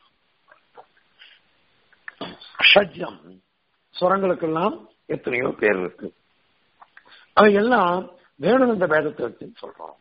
ஷஜ்ஜம் சுரங்களுக்கெல்லாம் எத்தனையோ பேர் இருக்கு அவையெல்லாம் வேணுரந்த பேதத்தை வச்சு சொல்றோம்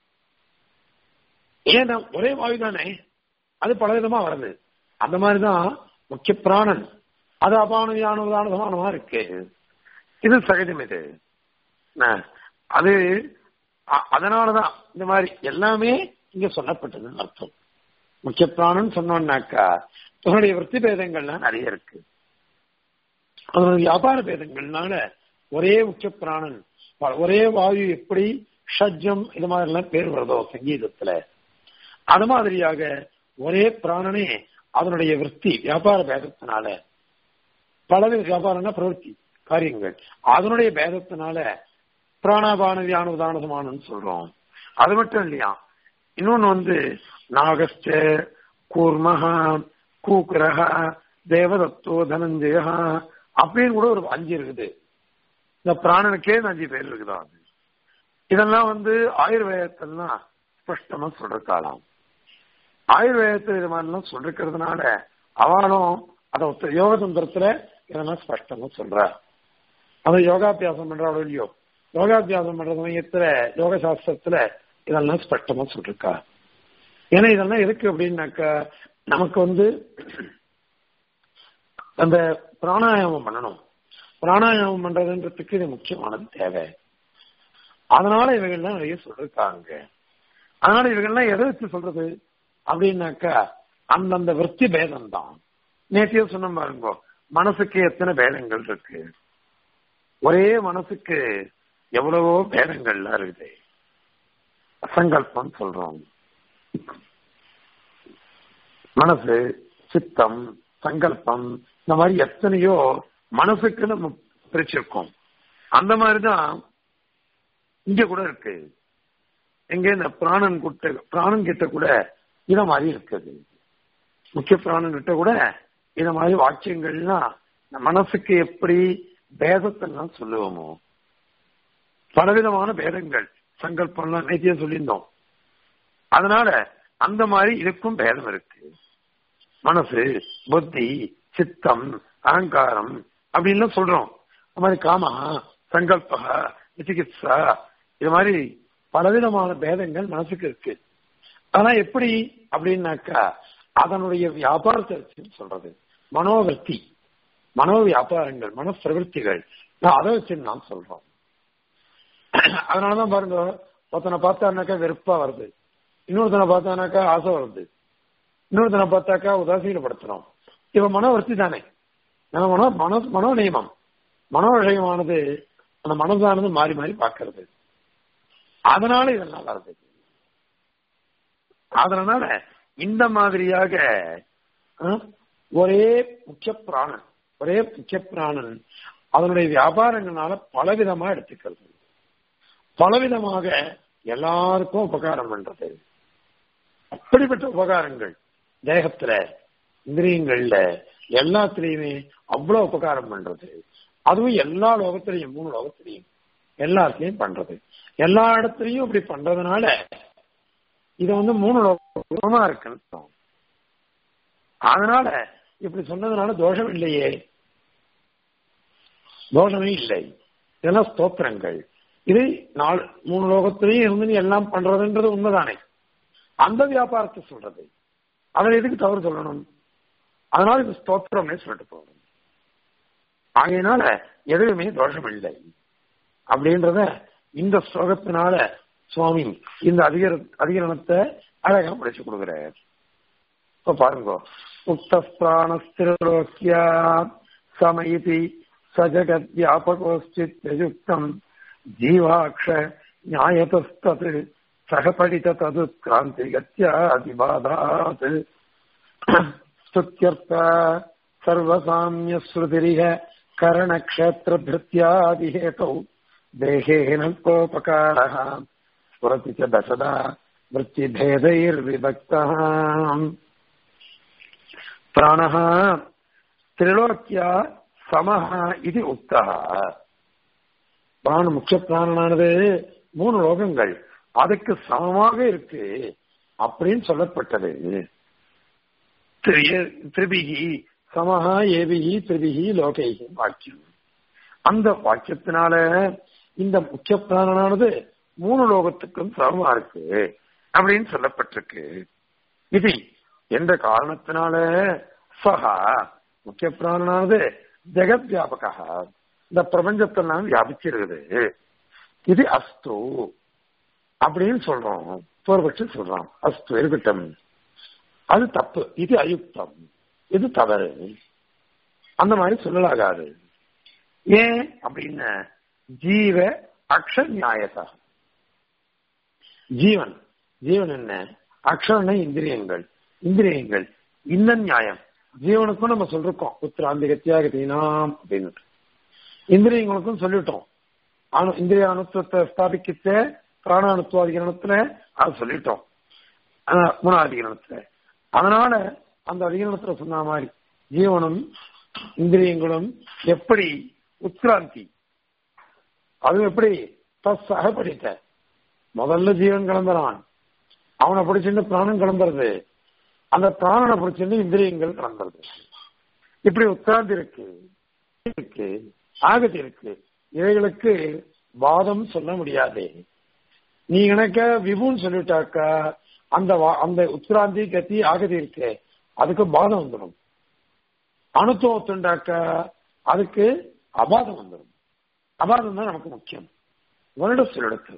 ஏன்னா ஒரே வாயு தானே அது பலவிதமா வருது அந்த மாதிரிதான் முக்கிய பிராணன் அது அபானதியானதான சமானமா இருக்கு இது சகஜம் இது என்ன, அது அ- அதனாலதான் இந்த மாதிரி எல்லாமே இங்க சொல்லப்பட்டதுன்னு அர்த்தம் முக்கிய பிராணன் சொன்னோம்னாக்கா தன்னுடைய விற்பி பேதங்கள்லாம் நிறைய இருக்கு அதனுடைய வியாபார பேதங்கள்னால ஒரே முக்கிய பிராணன் ப- ஒரே வாயு எப்படி ஷஜ்ஜம் இது மாதிரி எல்லாம் பேர் வருதோ சங்கீதத்துல அது மாதிரியாக ஒரே பிராணனே அதனுடைய விற்பி வியாபார பேதத்தினால பலவித வியாபாரம்னா பிரவൃத்தி காரியங்கள் அதனுடைய பேதத்தினால பிராணாபான வியான உதாரணமானு சொல்றோம் அது மட்டும் இல்லையா இன்னொன்னு வந்து நாகஸ்ட கூர்மஹா கூக்குரஹ தேவதத்தோ தனஞ்சயா அப்படின்னு கூட ஒரு அஞ்சு இருக்குது இந்த பிராணனுக்கே இந்த அஞ்சு பேர் இருக்குதா அது இதெல்லாம் வந்து ஆயுர்வேதத்தெல்லாம் ஸ்பஷ்டமா சொல்றதாலாம் ஆயுர்வேதத்தில் இது மாதிரிலாம் சொல்லிருக்கிறதுனால அவனும் அதை ஒத்த யோக தந்திரத்துல இதெல்லாம் ஸ்பஷ்டமா சொல்றா அவன் யோகாபியாசம் பண்றாளோ இல்லையோ யோகாபியாசம் பண்ற சமயத்துல யோக சாஸ்திரத்துல இதெல்லாம் ஸ்பஷ்டமா சொல்லிருக்கா ஏன்னா இதெல்லாம் எதுக்கு அப்படின்னாக்கா நமக்கு வந்து அந்த பிராணாயாமம் பண்ணணும் பிராணாயாமம் பண்றதுன்றதுக்கு இது முக்கியமானது தேவை அதனால இவைகள்லாம் நிறைய சொல்லிருக்காங்க அதனால இவைகள்லாம் எதை வச்சு சொல்றது அப்படின்னாக்கா அந்தந்த விற்பி பேதம் தான் நேற்றைய சொன்ன பாருங்க மனசுக்கு எத்தனை பேதங்கள் இருக்கு ஒரே மனசுக்கு எவ்வளவோ பேதங்கள்லாம் இருக்குது சங்கல்பம் சொல்றோம் மனசு சித்தம் சங்கல்பம் இந்த மாதிரி எத்தனையோ மனசுக்கு நம்ம பிரிச்சிருக்கோம் அந்த மாதிரிதான் இங்க கூட இருக்கு எங்க இந்த பிராணன் கிட்ட பிராணன் கிட்ட கூட இத மாதிரி இருக்குது முக்கிய பிராணன் கிட்ட கூட இத மாதிரி வாக்கியங்கள்லாம் இந்த மனசுக்கு எப்படி பேதத்தெல்லாம் சொல்லுவோமோ பலவிதமான பேதங்கள் சங்கல்பம்லாம் நேத்தியே சொல்லியிருந்தோம் அதனால அந்த மாதிரி இதுக்கும் பேதம் இருக்கு மனசு புத்தி சித்தம் அகங்காரம் அப்படின்லாம் சொல்றோம் அது மாதிரி காமா சங்கல்ப விசிகித்சா இது மாதிரி பலவிதமான பேதங்கள் மனசுக்கு இருக்கு ஆனா எப்படி அப்படின்னாக்கா அதனுடைய வியாபாரத்தை வச்சு சொல்றது மனோவர்த்தி மனோ வியாபாரங்கள் மன பிரவருத்திகள் நான் அதை வச்சு நாம் சொல்றோம் அதனாலதான் பாருங்க ஒருத்தனை பார்த்தானாக்கா வெறுப்பா வருது இன்னொருத்தனை பார்த்தானாக்கா ஆசை வருது இன்னொருத்தனை பார்த்தாக்கா உதாசீனப்படுத்துறோம் இவன் மனோவர்த்தி தானே நம்ம மனோ மனோ மனோ நியமம் மனோ விஷயமானது அந்த மனதானது மாறி மாறி பார்க்கறது அதனால இதெல்லாம் வருது அதனால இந்த மாதிரியாக அஹ், ஒரே முக்கிய பிராணன் ஒரே முக்கிய பிராணன் அதனுடைய வியாபாரங்களால பலவிதமா எடுத்துக்கிறது பலவிதமாக எல்லாருக்கும் உபகாரம் பண்றது அப்படிப்பட்ட உபகாரங்கள் தேகத்துல இந்திரியங்கள்ல எல்லாத்துலயுமே அவ்வளவு உபகாரம் பண்றது அதுவும் எல்லா லோகத்திலையும் மூணு லோகத்திலையும் எல்லாத்துலயும் பண்றது எல்லா இடத்துலயும் இப்படி பண்றதுனால இது வந்து மூணு லோகமா இருக்குன்னு அர்த்தம். அதனால இப்படி சொன்னதுனால தோஷம் இல்லையே தோஷமே இல்லை இதெல்லாம் ஸ்தோத்திரங்கள் இது நாலு மூணு லோகத்திலையும் இருந்து நீ எல்லாம் பண்றதுன்றது உண்மைதானே அந்த வியாபாரத்தை சொல்றது அதில் எதுக்கு தவறு சொல்லணும் அதனால இது ஸ்தோத்திரம்னே சொல்லிட்டு போகணும் ஆகையினால எதுவுமே தோஷம் இல்லை அப்படின்றத இந்த ஸ்லோகத்தினால சுவாமி இந்த அதிகர அதிகரணத்தை அழகா படிச்சு கொடுக்கிறார் இப்ப பாருங்க உக்த பிராணஸ்திரலோக்கியா சமயிதி சஜகத் வியாபகோஸ்டித் யுக்தம் ஜீவாக்ஷ நியாயதஸ்தத் சகபடித தது கிராந்திகத்யா அதிபாதாத் ஸ்துத்யர்த்த சர்வசாமிய ஸ்ருதிரிக கரணக்ஷேத்திரபிருத்தியாதிஹேதௌ தேகேன கோபகாரः ஸ்புரति च दशदा वृत्तिभेदैर्विभक्तः प्राणः त्रिलोक्या समः इति उक्तः பிராண முக்கிய பிராணனானது மூணு லோகங்கள் அதுக்கு சமமாக இருக்கு அப்படின்னு சொல்லப்பட்டது திரிய- திரிபிகி சமஹா ஏபிகி திரிபிகி லோகைகி வாக்கியம் அந்த வாக்கியத்தினால இந்த முக்கிய பிராணனானது மூணு லோகத்துக்கும் சமமா இருக்கு அப்படின்னு சொல்லப்பட்டிருக்கு இது என்ற காரணத்தினால சஹா முக்கிய பிராணனானது ஜெகத் வியாபகா இந்த பிரபஞ்சத்தெல்லாம் வியாபிச்சிருக்குது இது அஸ்து அப்படின்னு சொல்றோம் பூர்வபட்சம் சொல்றான் அஸ்து இருக்கட்டும் அது தப்பு இது அயுக்தம் இது தவறு அந்த மாதிரி சொல்லலாகாது ஏன் அப்படின்னு ஜீவ அக்ஷ நியாயதா ஜீவன் ஜீவன் என்ன அக்ஷரன இந்திரியங்கள் இந்திரியங்கள் இந்த நியாயம் ஜீவனுக்கும் நம்ம சொல்லிருக்கோம் உத்திராந்தி கத்தியாகதீனாம் அப்படின்னு இந்திரியங்களுக்கும் சொல்லிட்டோம் அணு இந்திரிய அணுத்துவத்தை ஸ்தாபிக்கிச்ச பிராணாணுத்துவாதிகரணத்துல அதை சொல்லிட்டோம் ஆஹ் மூணாவது அதிகரணத்துல அதனால அந்த அதிகரணத்துல சொன்ன மாதிரி ஜீவனும் இந்திரியங்களும் எப்படி உத்கிராந்தி அது எப்படி தஸ்ஸாக படித்த முதல்ல ஜீவன் கிளம்புறான் அவனை பிடிச்சிட்டு பிராணம் கிளம்புறது அந்த பிராணனை பிடிச்சிட்டு இந்திரியங்கள் கிளம்புறது இப்படி உட்கார்ந்து இருக்கு இருக்கு ஆகதி இருக்கு இவைகளுக்கு வாதம் சொல்ல முடியாது நீ எனக்கு விபுன்னு சொல்லிட்டாக்கா அந்த வா- அந்த உத்கிராந்தி கத்தி ஆகதி இருக்கு அதுக்கு பாதம் வந்துடும் அணுத்துவம் ஒத்துண்டாக்கா அதுக்கு அபாதம் வந்துடும் அபாதம் தான் நமக்கு முக்கியம் வருட சொல்லிடத்து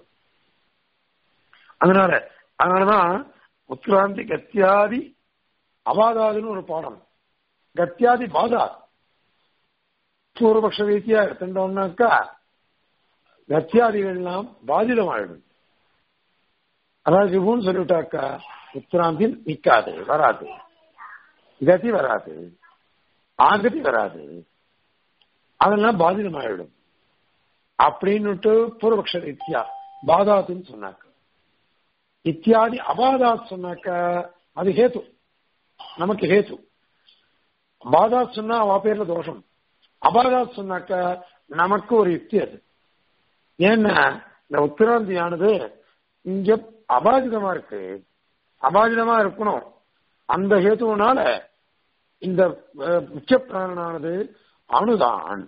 அதனால அதனாலதான் உத்கிராந்தி கத்தியாதி அபாதாதுன்னு ஒரு பாடம் கத்தியாதி பாதா பூர்வபக்ஷ ரீதியா எடுத்துட்டோம்னாக்கா கத்தியாதிகள்லாம் பாதிதமாயிடும் அதாவது விபுன்னு சொல்லிவிட்டாக்கா உத்கிராந்தி நிக்காது வராது கதி வராது ஆகதி வராது அதெல்லாம் பாதிதமாயிடும் அப்படின்னுட்டு பூர்வபக்ஷ ரீதியா பாதாத்துன்னு சொன்னாக்க இத்தியாதி அபாதாத் சொன்னாக்க அது ஹேத்து நமக்கு ஹேத்து பாதாத் சொன்னா அவ பேர்ல தோஷம் அபாதாத் சொன்னாக்க நமக்கு ஒரு யுக்தி அது ஏன்னா இந்த உத்திராந்தியானது இங்க அபாதிதமா இருக்கு அபாதிதமா இருக்கணும் அந்த ஹேத்துவனால இந்த அஹ், முக்கிய பிராணனானது அணுதான்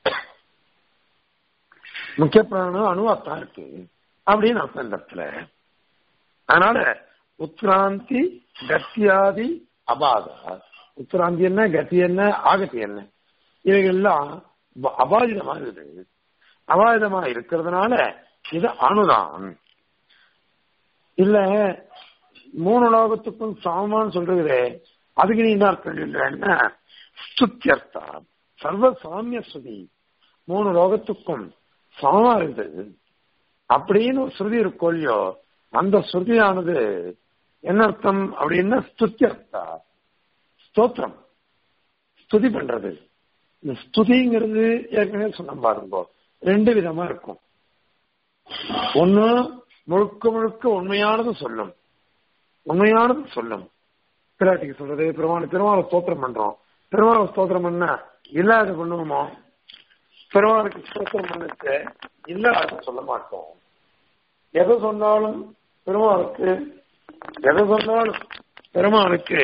முக்கிய பிராணம் அணுவாத்தான் இருக்கு அப்படின்னு அர்த்தம் இந்த இடத்துல அதனால உத்கிராந்தி கத்தியாதி அபாத உத்தராந்தி என்ன கதி என்ன ஆகத்தி என்ன இவைகள்லாம் ப- அபாதிதமா இருக்குது அபாதிதமா இருக்கிறதுனால இது அணுதான் இல்ல மூணு லோகத்துக்கும் சமமான்னு சொல்றீங்களே அதுக்கு நீ என்ன அர்த்தம் சொல்றேன்னா ஸ்துத்தியர்த்தா சர்வ சாமிய ஸ்ருதி மூணு லோகத்துக்கும் சமமா இருக்குது அப்படின்னு ஒரு ஸ்ருதி இருக்கோ இல்லையோ அந்த ஸ்ருதியானது என்ன அர்த்தம் அப்படின்னா ஸ்துத்தியர்த்தா ஸ்தோத்திரம் ஸ்துதி பண்றது இந்த ஸ்துதிங்கிறது ஏற்கனவே சொன்ன பாருங்க ரெண்டு விதமா இருக்கும் ஒண்ணு முழுக்க முழுக்க உண்மையானது சொல்லும் உண்மையானது சொல்லும் பிராட்டிக்கு சொல்றது பெருமான பெருமாளை ஸ்தோத்திரம் பண்றோம் பெருமாளை ஸ்தோத்திரம் பண்ண இல்லாத பண்ணுவோமோ பெருமாளுக்கு ஸ்தோத்திரம் பண்ணிட்டு இல்லாத சொல்ல மாட்டோம் எதை சொன்னாலும் பெருமாளுக்கு எதை சொன்னாலும் பெருமாளுக்கு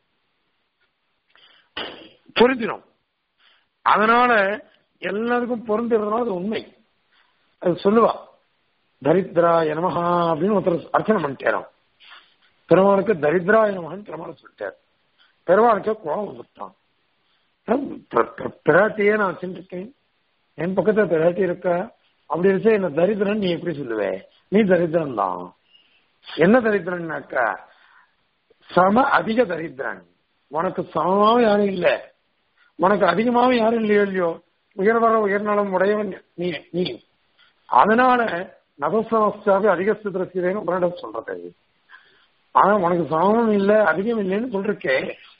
புரிஞ்சிடும் அதனால எல்லாத்துக்கும் பொருந்துறதுனால அது உண்மை அது சொல்லுவா தரித்ரா எனமஹா அப்படின்னு ஒருத்தர் அர்ச்சனை பண்ணிட்டாராம் பெருமாளுக்கு தரித்ரா எனமகன் பெருமாள் சொல்லிட்டார் பெருமாளுக்கு கோபம் வந்துட்டான் பிர- பிர- பிராட்டியே நான் வச்சுருக்கேன் என் பக்கத்துல பிராட்டி இருக்கா அப்படி இருந்துச்சு என்ன தரித்திரன் நீ எப்படி சொல்லுவே நீ தரித்திரன் தான் என்ன தரித்திரன்னாக்கா சம அதிக தரித்திரன் உனக்கு சமமாவும் யாரும் இல்ல உனக்கு அதிகமாவும் யாரும் இல்லையோ இல்லையோ உயர்வர உயர்நலம் உடையவன் நீ நீ அதனால நகசமஸ்தாவே அதிக சித்திரசீரேன்னு உன்னிடம் சொல்றது ஆனா உனக்கு சமமும் இல்ல அதிகம் இல்லைன்னு சொல்றக்கே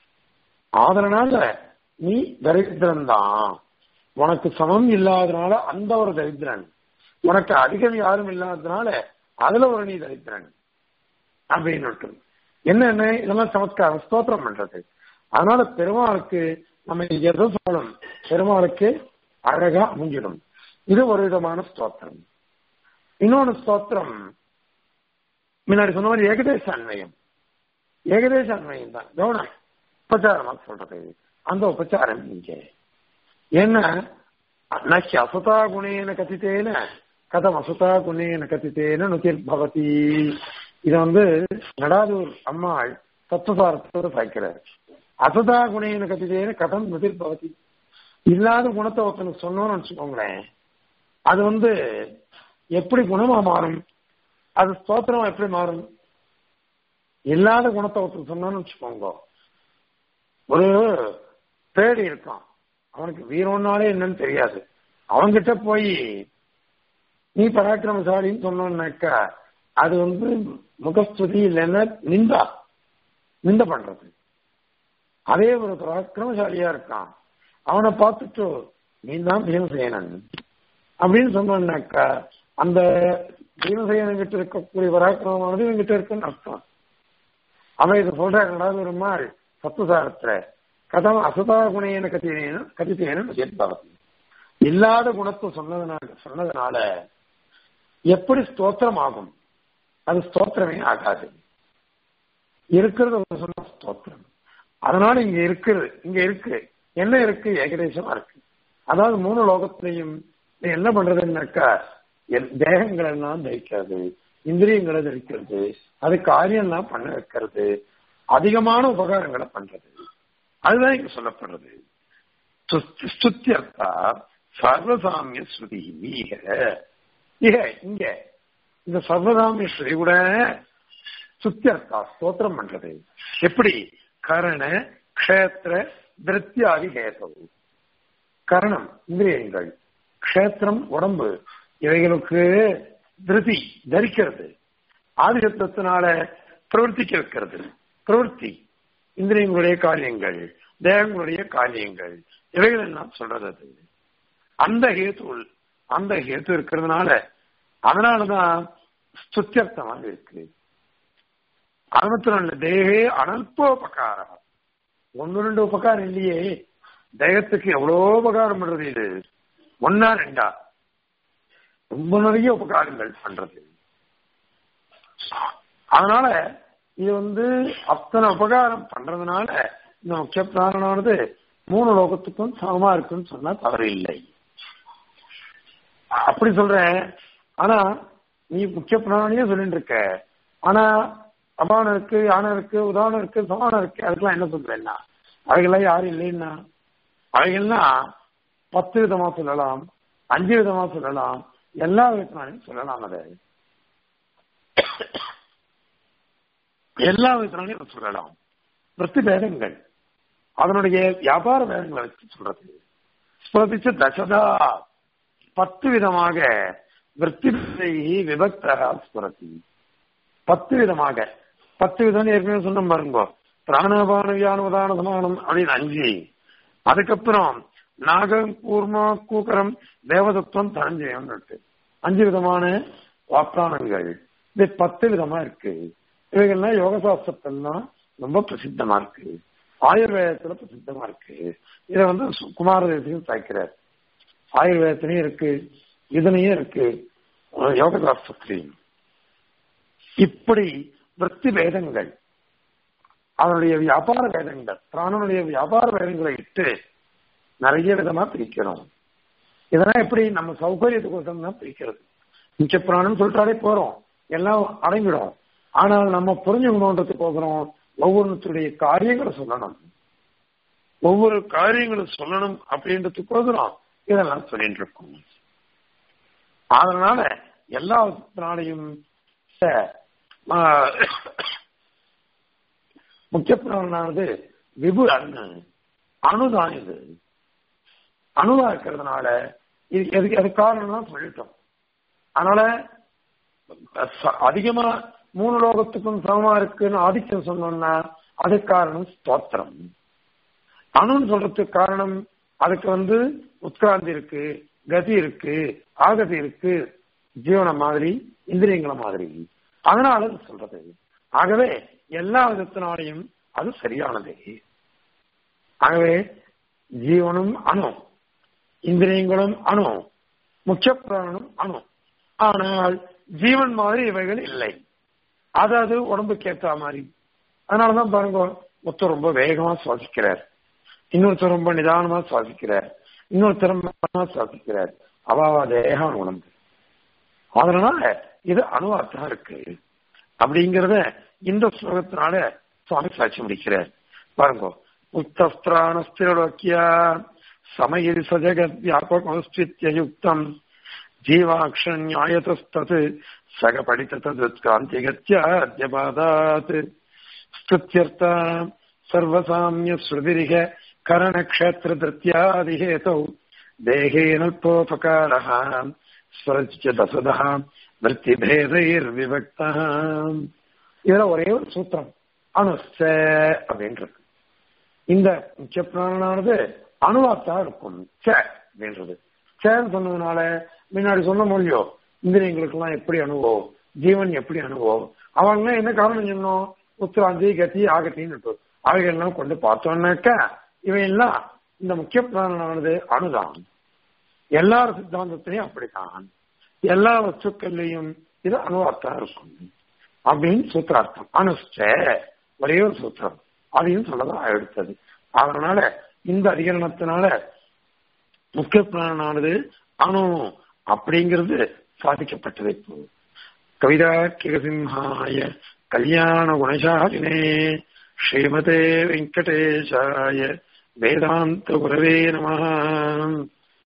அதனால நீ தரித்திரன் தான் உனக்கு சமம் இல்லாதனால அந்த ஒரு தரித்திரன் உனக்கு அதிகம் யாரும் இல்லாததுனால அதுல ஒரு நீ தரித்திரன் அப்படின்னு என்ன என்ன இதெல்லாம் சமஸ்காரம் ஸ்தோத்திரம் பண்றது அதனால பெருமாளுக்கு நம்ம எதோ சொல்லணும் பெருமாளுக்கு அழகா அமைஞ்சிடும் இது ஒரு விதமான ஸ்தோத்திரம் இன்னொன்னு ஸ்தோத்திரம் முன்னாடி சொன்ன மாதிரி ஏகதேச அன்வயம் ஏகதேச அன்வயம் தான் கவனம் உபச்சாரமா சொல்றது அந்த உபச்சாரம் இங்க என்ன நஷ்ய அசுதா குணேன கதித்தேன கதம் அசுதா குணேன கதித்தேன நுதிர் பவதி இத வந்து நடாதூர் அம்மாள் தத்துவசாரத்தோட சாய்க்கிறார் அசதா குணேன கதித்தேன கதம் நுதிர் பவதி இல்லாத குணத்தை ஒருத்தனுக்கு சொன்னோம்னு வச்சுக்கோங்களேன் அது வந்து எப்படி குணமா மாறும் அது ஸ்தோத்திரமா எப்படி மாறும் இல்லாத குணத்தை ஒருத்தர் சொன்னோம்னு வச்சுக்கோங்க ஒரு பேடி இருக்கான் அவனுக்கு வீரம்னாலே என்னன்னு தெரியாது அவன்கிட்ட போய் நீ பராக்கிரமசாலின்னு சொன்னோம்னாக்கா அது வந்து முகஸ்துதி இல்லைன்னா நிந்தா நிந்த பண்றது அதே ஒரு பராக்கிரமசாலியா இருக்கான் அவனை பார்த்துட்டு நீ தான் பீமசேனன் அப்படின்னு சொன்னாக்கா அந்த பீமசேனன் கிட்ட இருக்கக்கூடிய பராக்கிரமமானது இவங்கிட்ட இருக்குன்னு அர்த்தம் அவன் இதை சொல்றாங்க ஒரு நாள் சத்துசாரத்துல கதம் அசுதா குணையன கத்தினேன கதித்தேன என்பவன் இல்லாத குணத்தை சொன்னதுனால சொன்னதுனால எப்படி ஸ்தோத்திரம் ஆகும் அது ஸ்தோத்திரமே ஆகாது இருக்கிறது ஒரு சொன்ன ஸ்தோத்திரம் அதனால இங்க இருக்குது இங்க இருக்கு என்ன இருக்கு ஏகதேசமா இருக்கு அதாவது மூணு லோகத்திலையும் நீ என்ன பண்றதுன்னாக்கா என் தேகங்கள் எல்லாம் தரிக்கிறது இந்திரியங்களை தரிக்கிறது அது காரியம்லாம் பண்ண வைக்கிறது அதிகமான உபகாரங்களை பண்றது அதுதான் இங்க சொல்லப்படுறது ஸ்து- ஸ்துத்யர்த்தா சர்வசாமிய ஸ்ருதி ஈக இக இங்க இந்த சர்வசாமிய ஸ்ருதி கூட சுத்தியர்த்தா ஸ்தோத்திரம் பண்றது எப்படி கரண க்ஷேத்திர திருத்தியாதி ஹேதவு கரணம் இந்திரியங்கள் க்ஷேத்திரம் உடம்பு இவைகளுக்கு திருதி தரிக்கிறது ஆதிசத்தினால பிரவர்த்திக்க வைக்கிறது பிரவர்த்தி இந்திரியங்களுடைய காரியங்கள் தேவங்களுடைய காரியங்கள் இவைகள் எல்லாம் சொல்றது அது அந்த ஹேத்து அந்த ஹேத்து இருக்கிறதுனால அதனாலதான் ஸ்துத்தியர்த்தமாக இருக்கு அறுபத்தி தேகே அனல்போபகாரம் ஒன்னு ரெண்டு உபகாரம் இல்லையே தேகத்துக்கு எவ்வளோ உபகாரம் பண்றது இது ஒன்னா ரெண்டா ரொம்ப நிறைய உபகாரங்கள் பண்றது அதனால இது வந்து அத்தனை உபகாரம் பண்றதுனால இந்த முக்கிய பிராணனானது மூணு லோகத்துக்கும் சமமா இருக்குன்னு சொன்னா தவறு இல்லை அப்படி சொல்றேன் ஆனா நீ முக்கிய பிராணியே சொல்லிட்டு இருக்க ஆனா அபானம் இருக்கு யானம் இருக்கு உதாரணம் இருக்கு சமானம் இருக்கு அதுக்கெல்லாம் என்ன சொல்றேன்னா அவைகள்லாம் யாரும் இல்லைன்னா அவைகள்லாம் பத்து விதமா சொல்லலாம் அஞ்சு விதமா சொல்லலாம் எல்லா விதத்தினாலையும் சொல்லலாம் அதை எல்லா விதத்தினாலையும் சொல்லலாம் விற்பி பேதங்கள் அதனுடைய வியாபார பேதங்களை வச்சு சொல்றது ஸ்புரதிச்சு தசதா பத்து விதமாக விற்பி விபக்தா ஸ்புரதி பத்து விதமாக பத்து விதம் ஏற்கனவே சொன்ன பாருங்க பிராணபான வியான உதாரண சமானம் அப்படின்னு அஞ்சு அதுக்கப்புறம் நாகம் கூர்மா கூக்கரம் தேவதத்துவம் தனஞ்சயம் இருக்கு அஞ்சு விதமான வாப்ராணங்கள் இது பத்து விதமா இருக்கு இவைகள்லாம் யோக சாஸ்திரத்தெல்லாம் ரொம்ப பிரசித்தமா இருக்கு ஆயுர்வேதத்துல பிரசித்தமா இருக்கு இதை வந்து குமாரதேசியும் சாய்க்கிறார் ஆயுர்வேதத்திலையும் இருக்கு இதுலயும் இருக்கு யோக சாஸ்திரத்திலையும் இப்படி விற்பி வேதங்கள் அதனுடைய வியாபார வேதங்கள் பிராணனுடைய வியாபார வேதங்களை இட்டு நிறைய விதமா பிரிக்கிறோம் இதெல்லாம் எப்படி நம்ம சௌகரியத்துக்கோசம் தான் பிரிக்கிறது மிச்ச பிராணம் சொல்லிட்டாலே போறோம் எல்லாம் அடங்கிடும் ஆனால் நம்ம புரிஞ்சுக்கணுன்றதுக்கு போகிறோம் ஒவ்வொருத்தருடைய காரியங்களை சொல்லணும் ஒவ்வொரு காரியங்களும் சொல்லணும் அப்படின்றதுக்கோசரம் இதெல்லாம் சொல்லிட்டு இருக்கோம் அதனால எல்லாத்தினாலையும் முக்கிய பிராணனானது விபு அணு அணுதான் இது அணுவா இருக்கிறதுனால இது எதுக்கு அது காரணம் சொல்லிட்டோம் அதனால அதிகமா மூணு லோகத்துக்கும் சமமா இருக்குன்னு ஆதிக்கம் சொன்னோம்னா அது காரணம் ஸ்தோத்திரம் அணுன்னு சொல்றதுக்கு காரணம் அதுக்கு வந்து உட்கிராந்தி இருக்கு கதி இருக்கு ஆகதி இருக்கு ஜீவன மாதிரி இந்திரியங்களை மாதிரி அதனால அது சொல்றது ஆகவே எல்லா விதத்தினாலையும் அது சரியானது ஆகவே ஜீவனும் அணு இந்திரியங்களும் அணு முக்கிய பிராணனும் அணு ஆனால் ஜீவன் மாதிரி இவைகள் இல்லை அதாவது உடம்புக்கு ஏற்ற மாதிரி அதனாலதான் பாருங்க ஒருத்தர் ரொம்ப வேகமா சுவாசிக்கிறார் இன்னொருத்தர் ரொம்ப நிதானமா சுவாசிக்கிறார் இன்னொருத்தர் ரொம்ப சுவாசிக்கிறார் அவாவா தேகம் உடம்பு அதனால இது அணுவாத்தான் இருக்கு அப்படிங்கறத இந்த ஸ்லோகத்தினால சுவாமி சாட்சி முடிக்கிறார் பாருங்க உத்தஸ்திராணஸ்திரோக்கியா சமயதி சஜகத் வியாபகஸ்தித்யுக்தம் ஜீவாக்ஷண்யாயதஸ்தத் சக படித்ததுத்காந்திகத்யாத்யபாதாத் ஸ்துத்யர்த்தா சர்வசாமிய ஸ்ருதிரிக கரணக்ஷேத்திரதிருத்தியாதிஹேதௌ தேகேனல்போபகாரः ஸ்வரச்சிய தசதः விற்த்திபேதைர்விபக்தா இதுல ஒரே ஒரு சூத்திரம் அணுச அப்படின்றது இந்த முக்கிய பிராணனானது அணுவாத்தான் இருக்கும் ச அப்படின்றது சேன்னு சொன்னதுனால முன்னாடி சொன்ன மொழியோ இந்திரியங்களுக்கு எல்லாம் எப்படி அணுவோ ஜீவன் எப்படி அணுவோ அவங்க என்ன காரணம் சொன்னோம் உத்திராந்தி கத்தி ஆகத்தின்னு அவைகள்லாம் கொண்டு பார்த்தோம்னாக்க இவையெல்லாம் இந்த முக்கிய பிராணனானது அணுதான் எல்லா சித்தாந்தத்திலையும் அப்படித்தான் எல்லா வஸ்துக்கள்லையும் இது அணுவாத்தான் இருக்கும் அப்படின்னு சூத்திரார்த்தம் அனுஷ்ட ஒரே ஒரு சூத்திரம் அதையும் சொல்லதான் எடுத்தது அதனால இந்த அதிகரணத்தினால முக்கிய பிராணனானது அணு அப்படிங்கிறது சாதிக்கப்பட்டது இப்போ கவிதா கிகசிம்ஹாய கல்யாண குணசாலினே ஸ்ரீமதே வெங்கடேஷாய வேதாந்த குரவே நம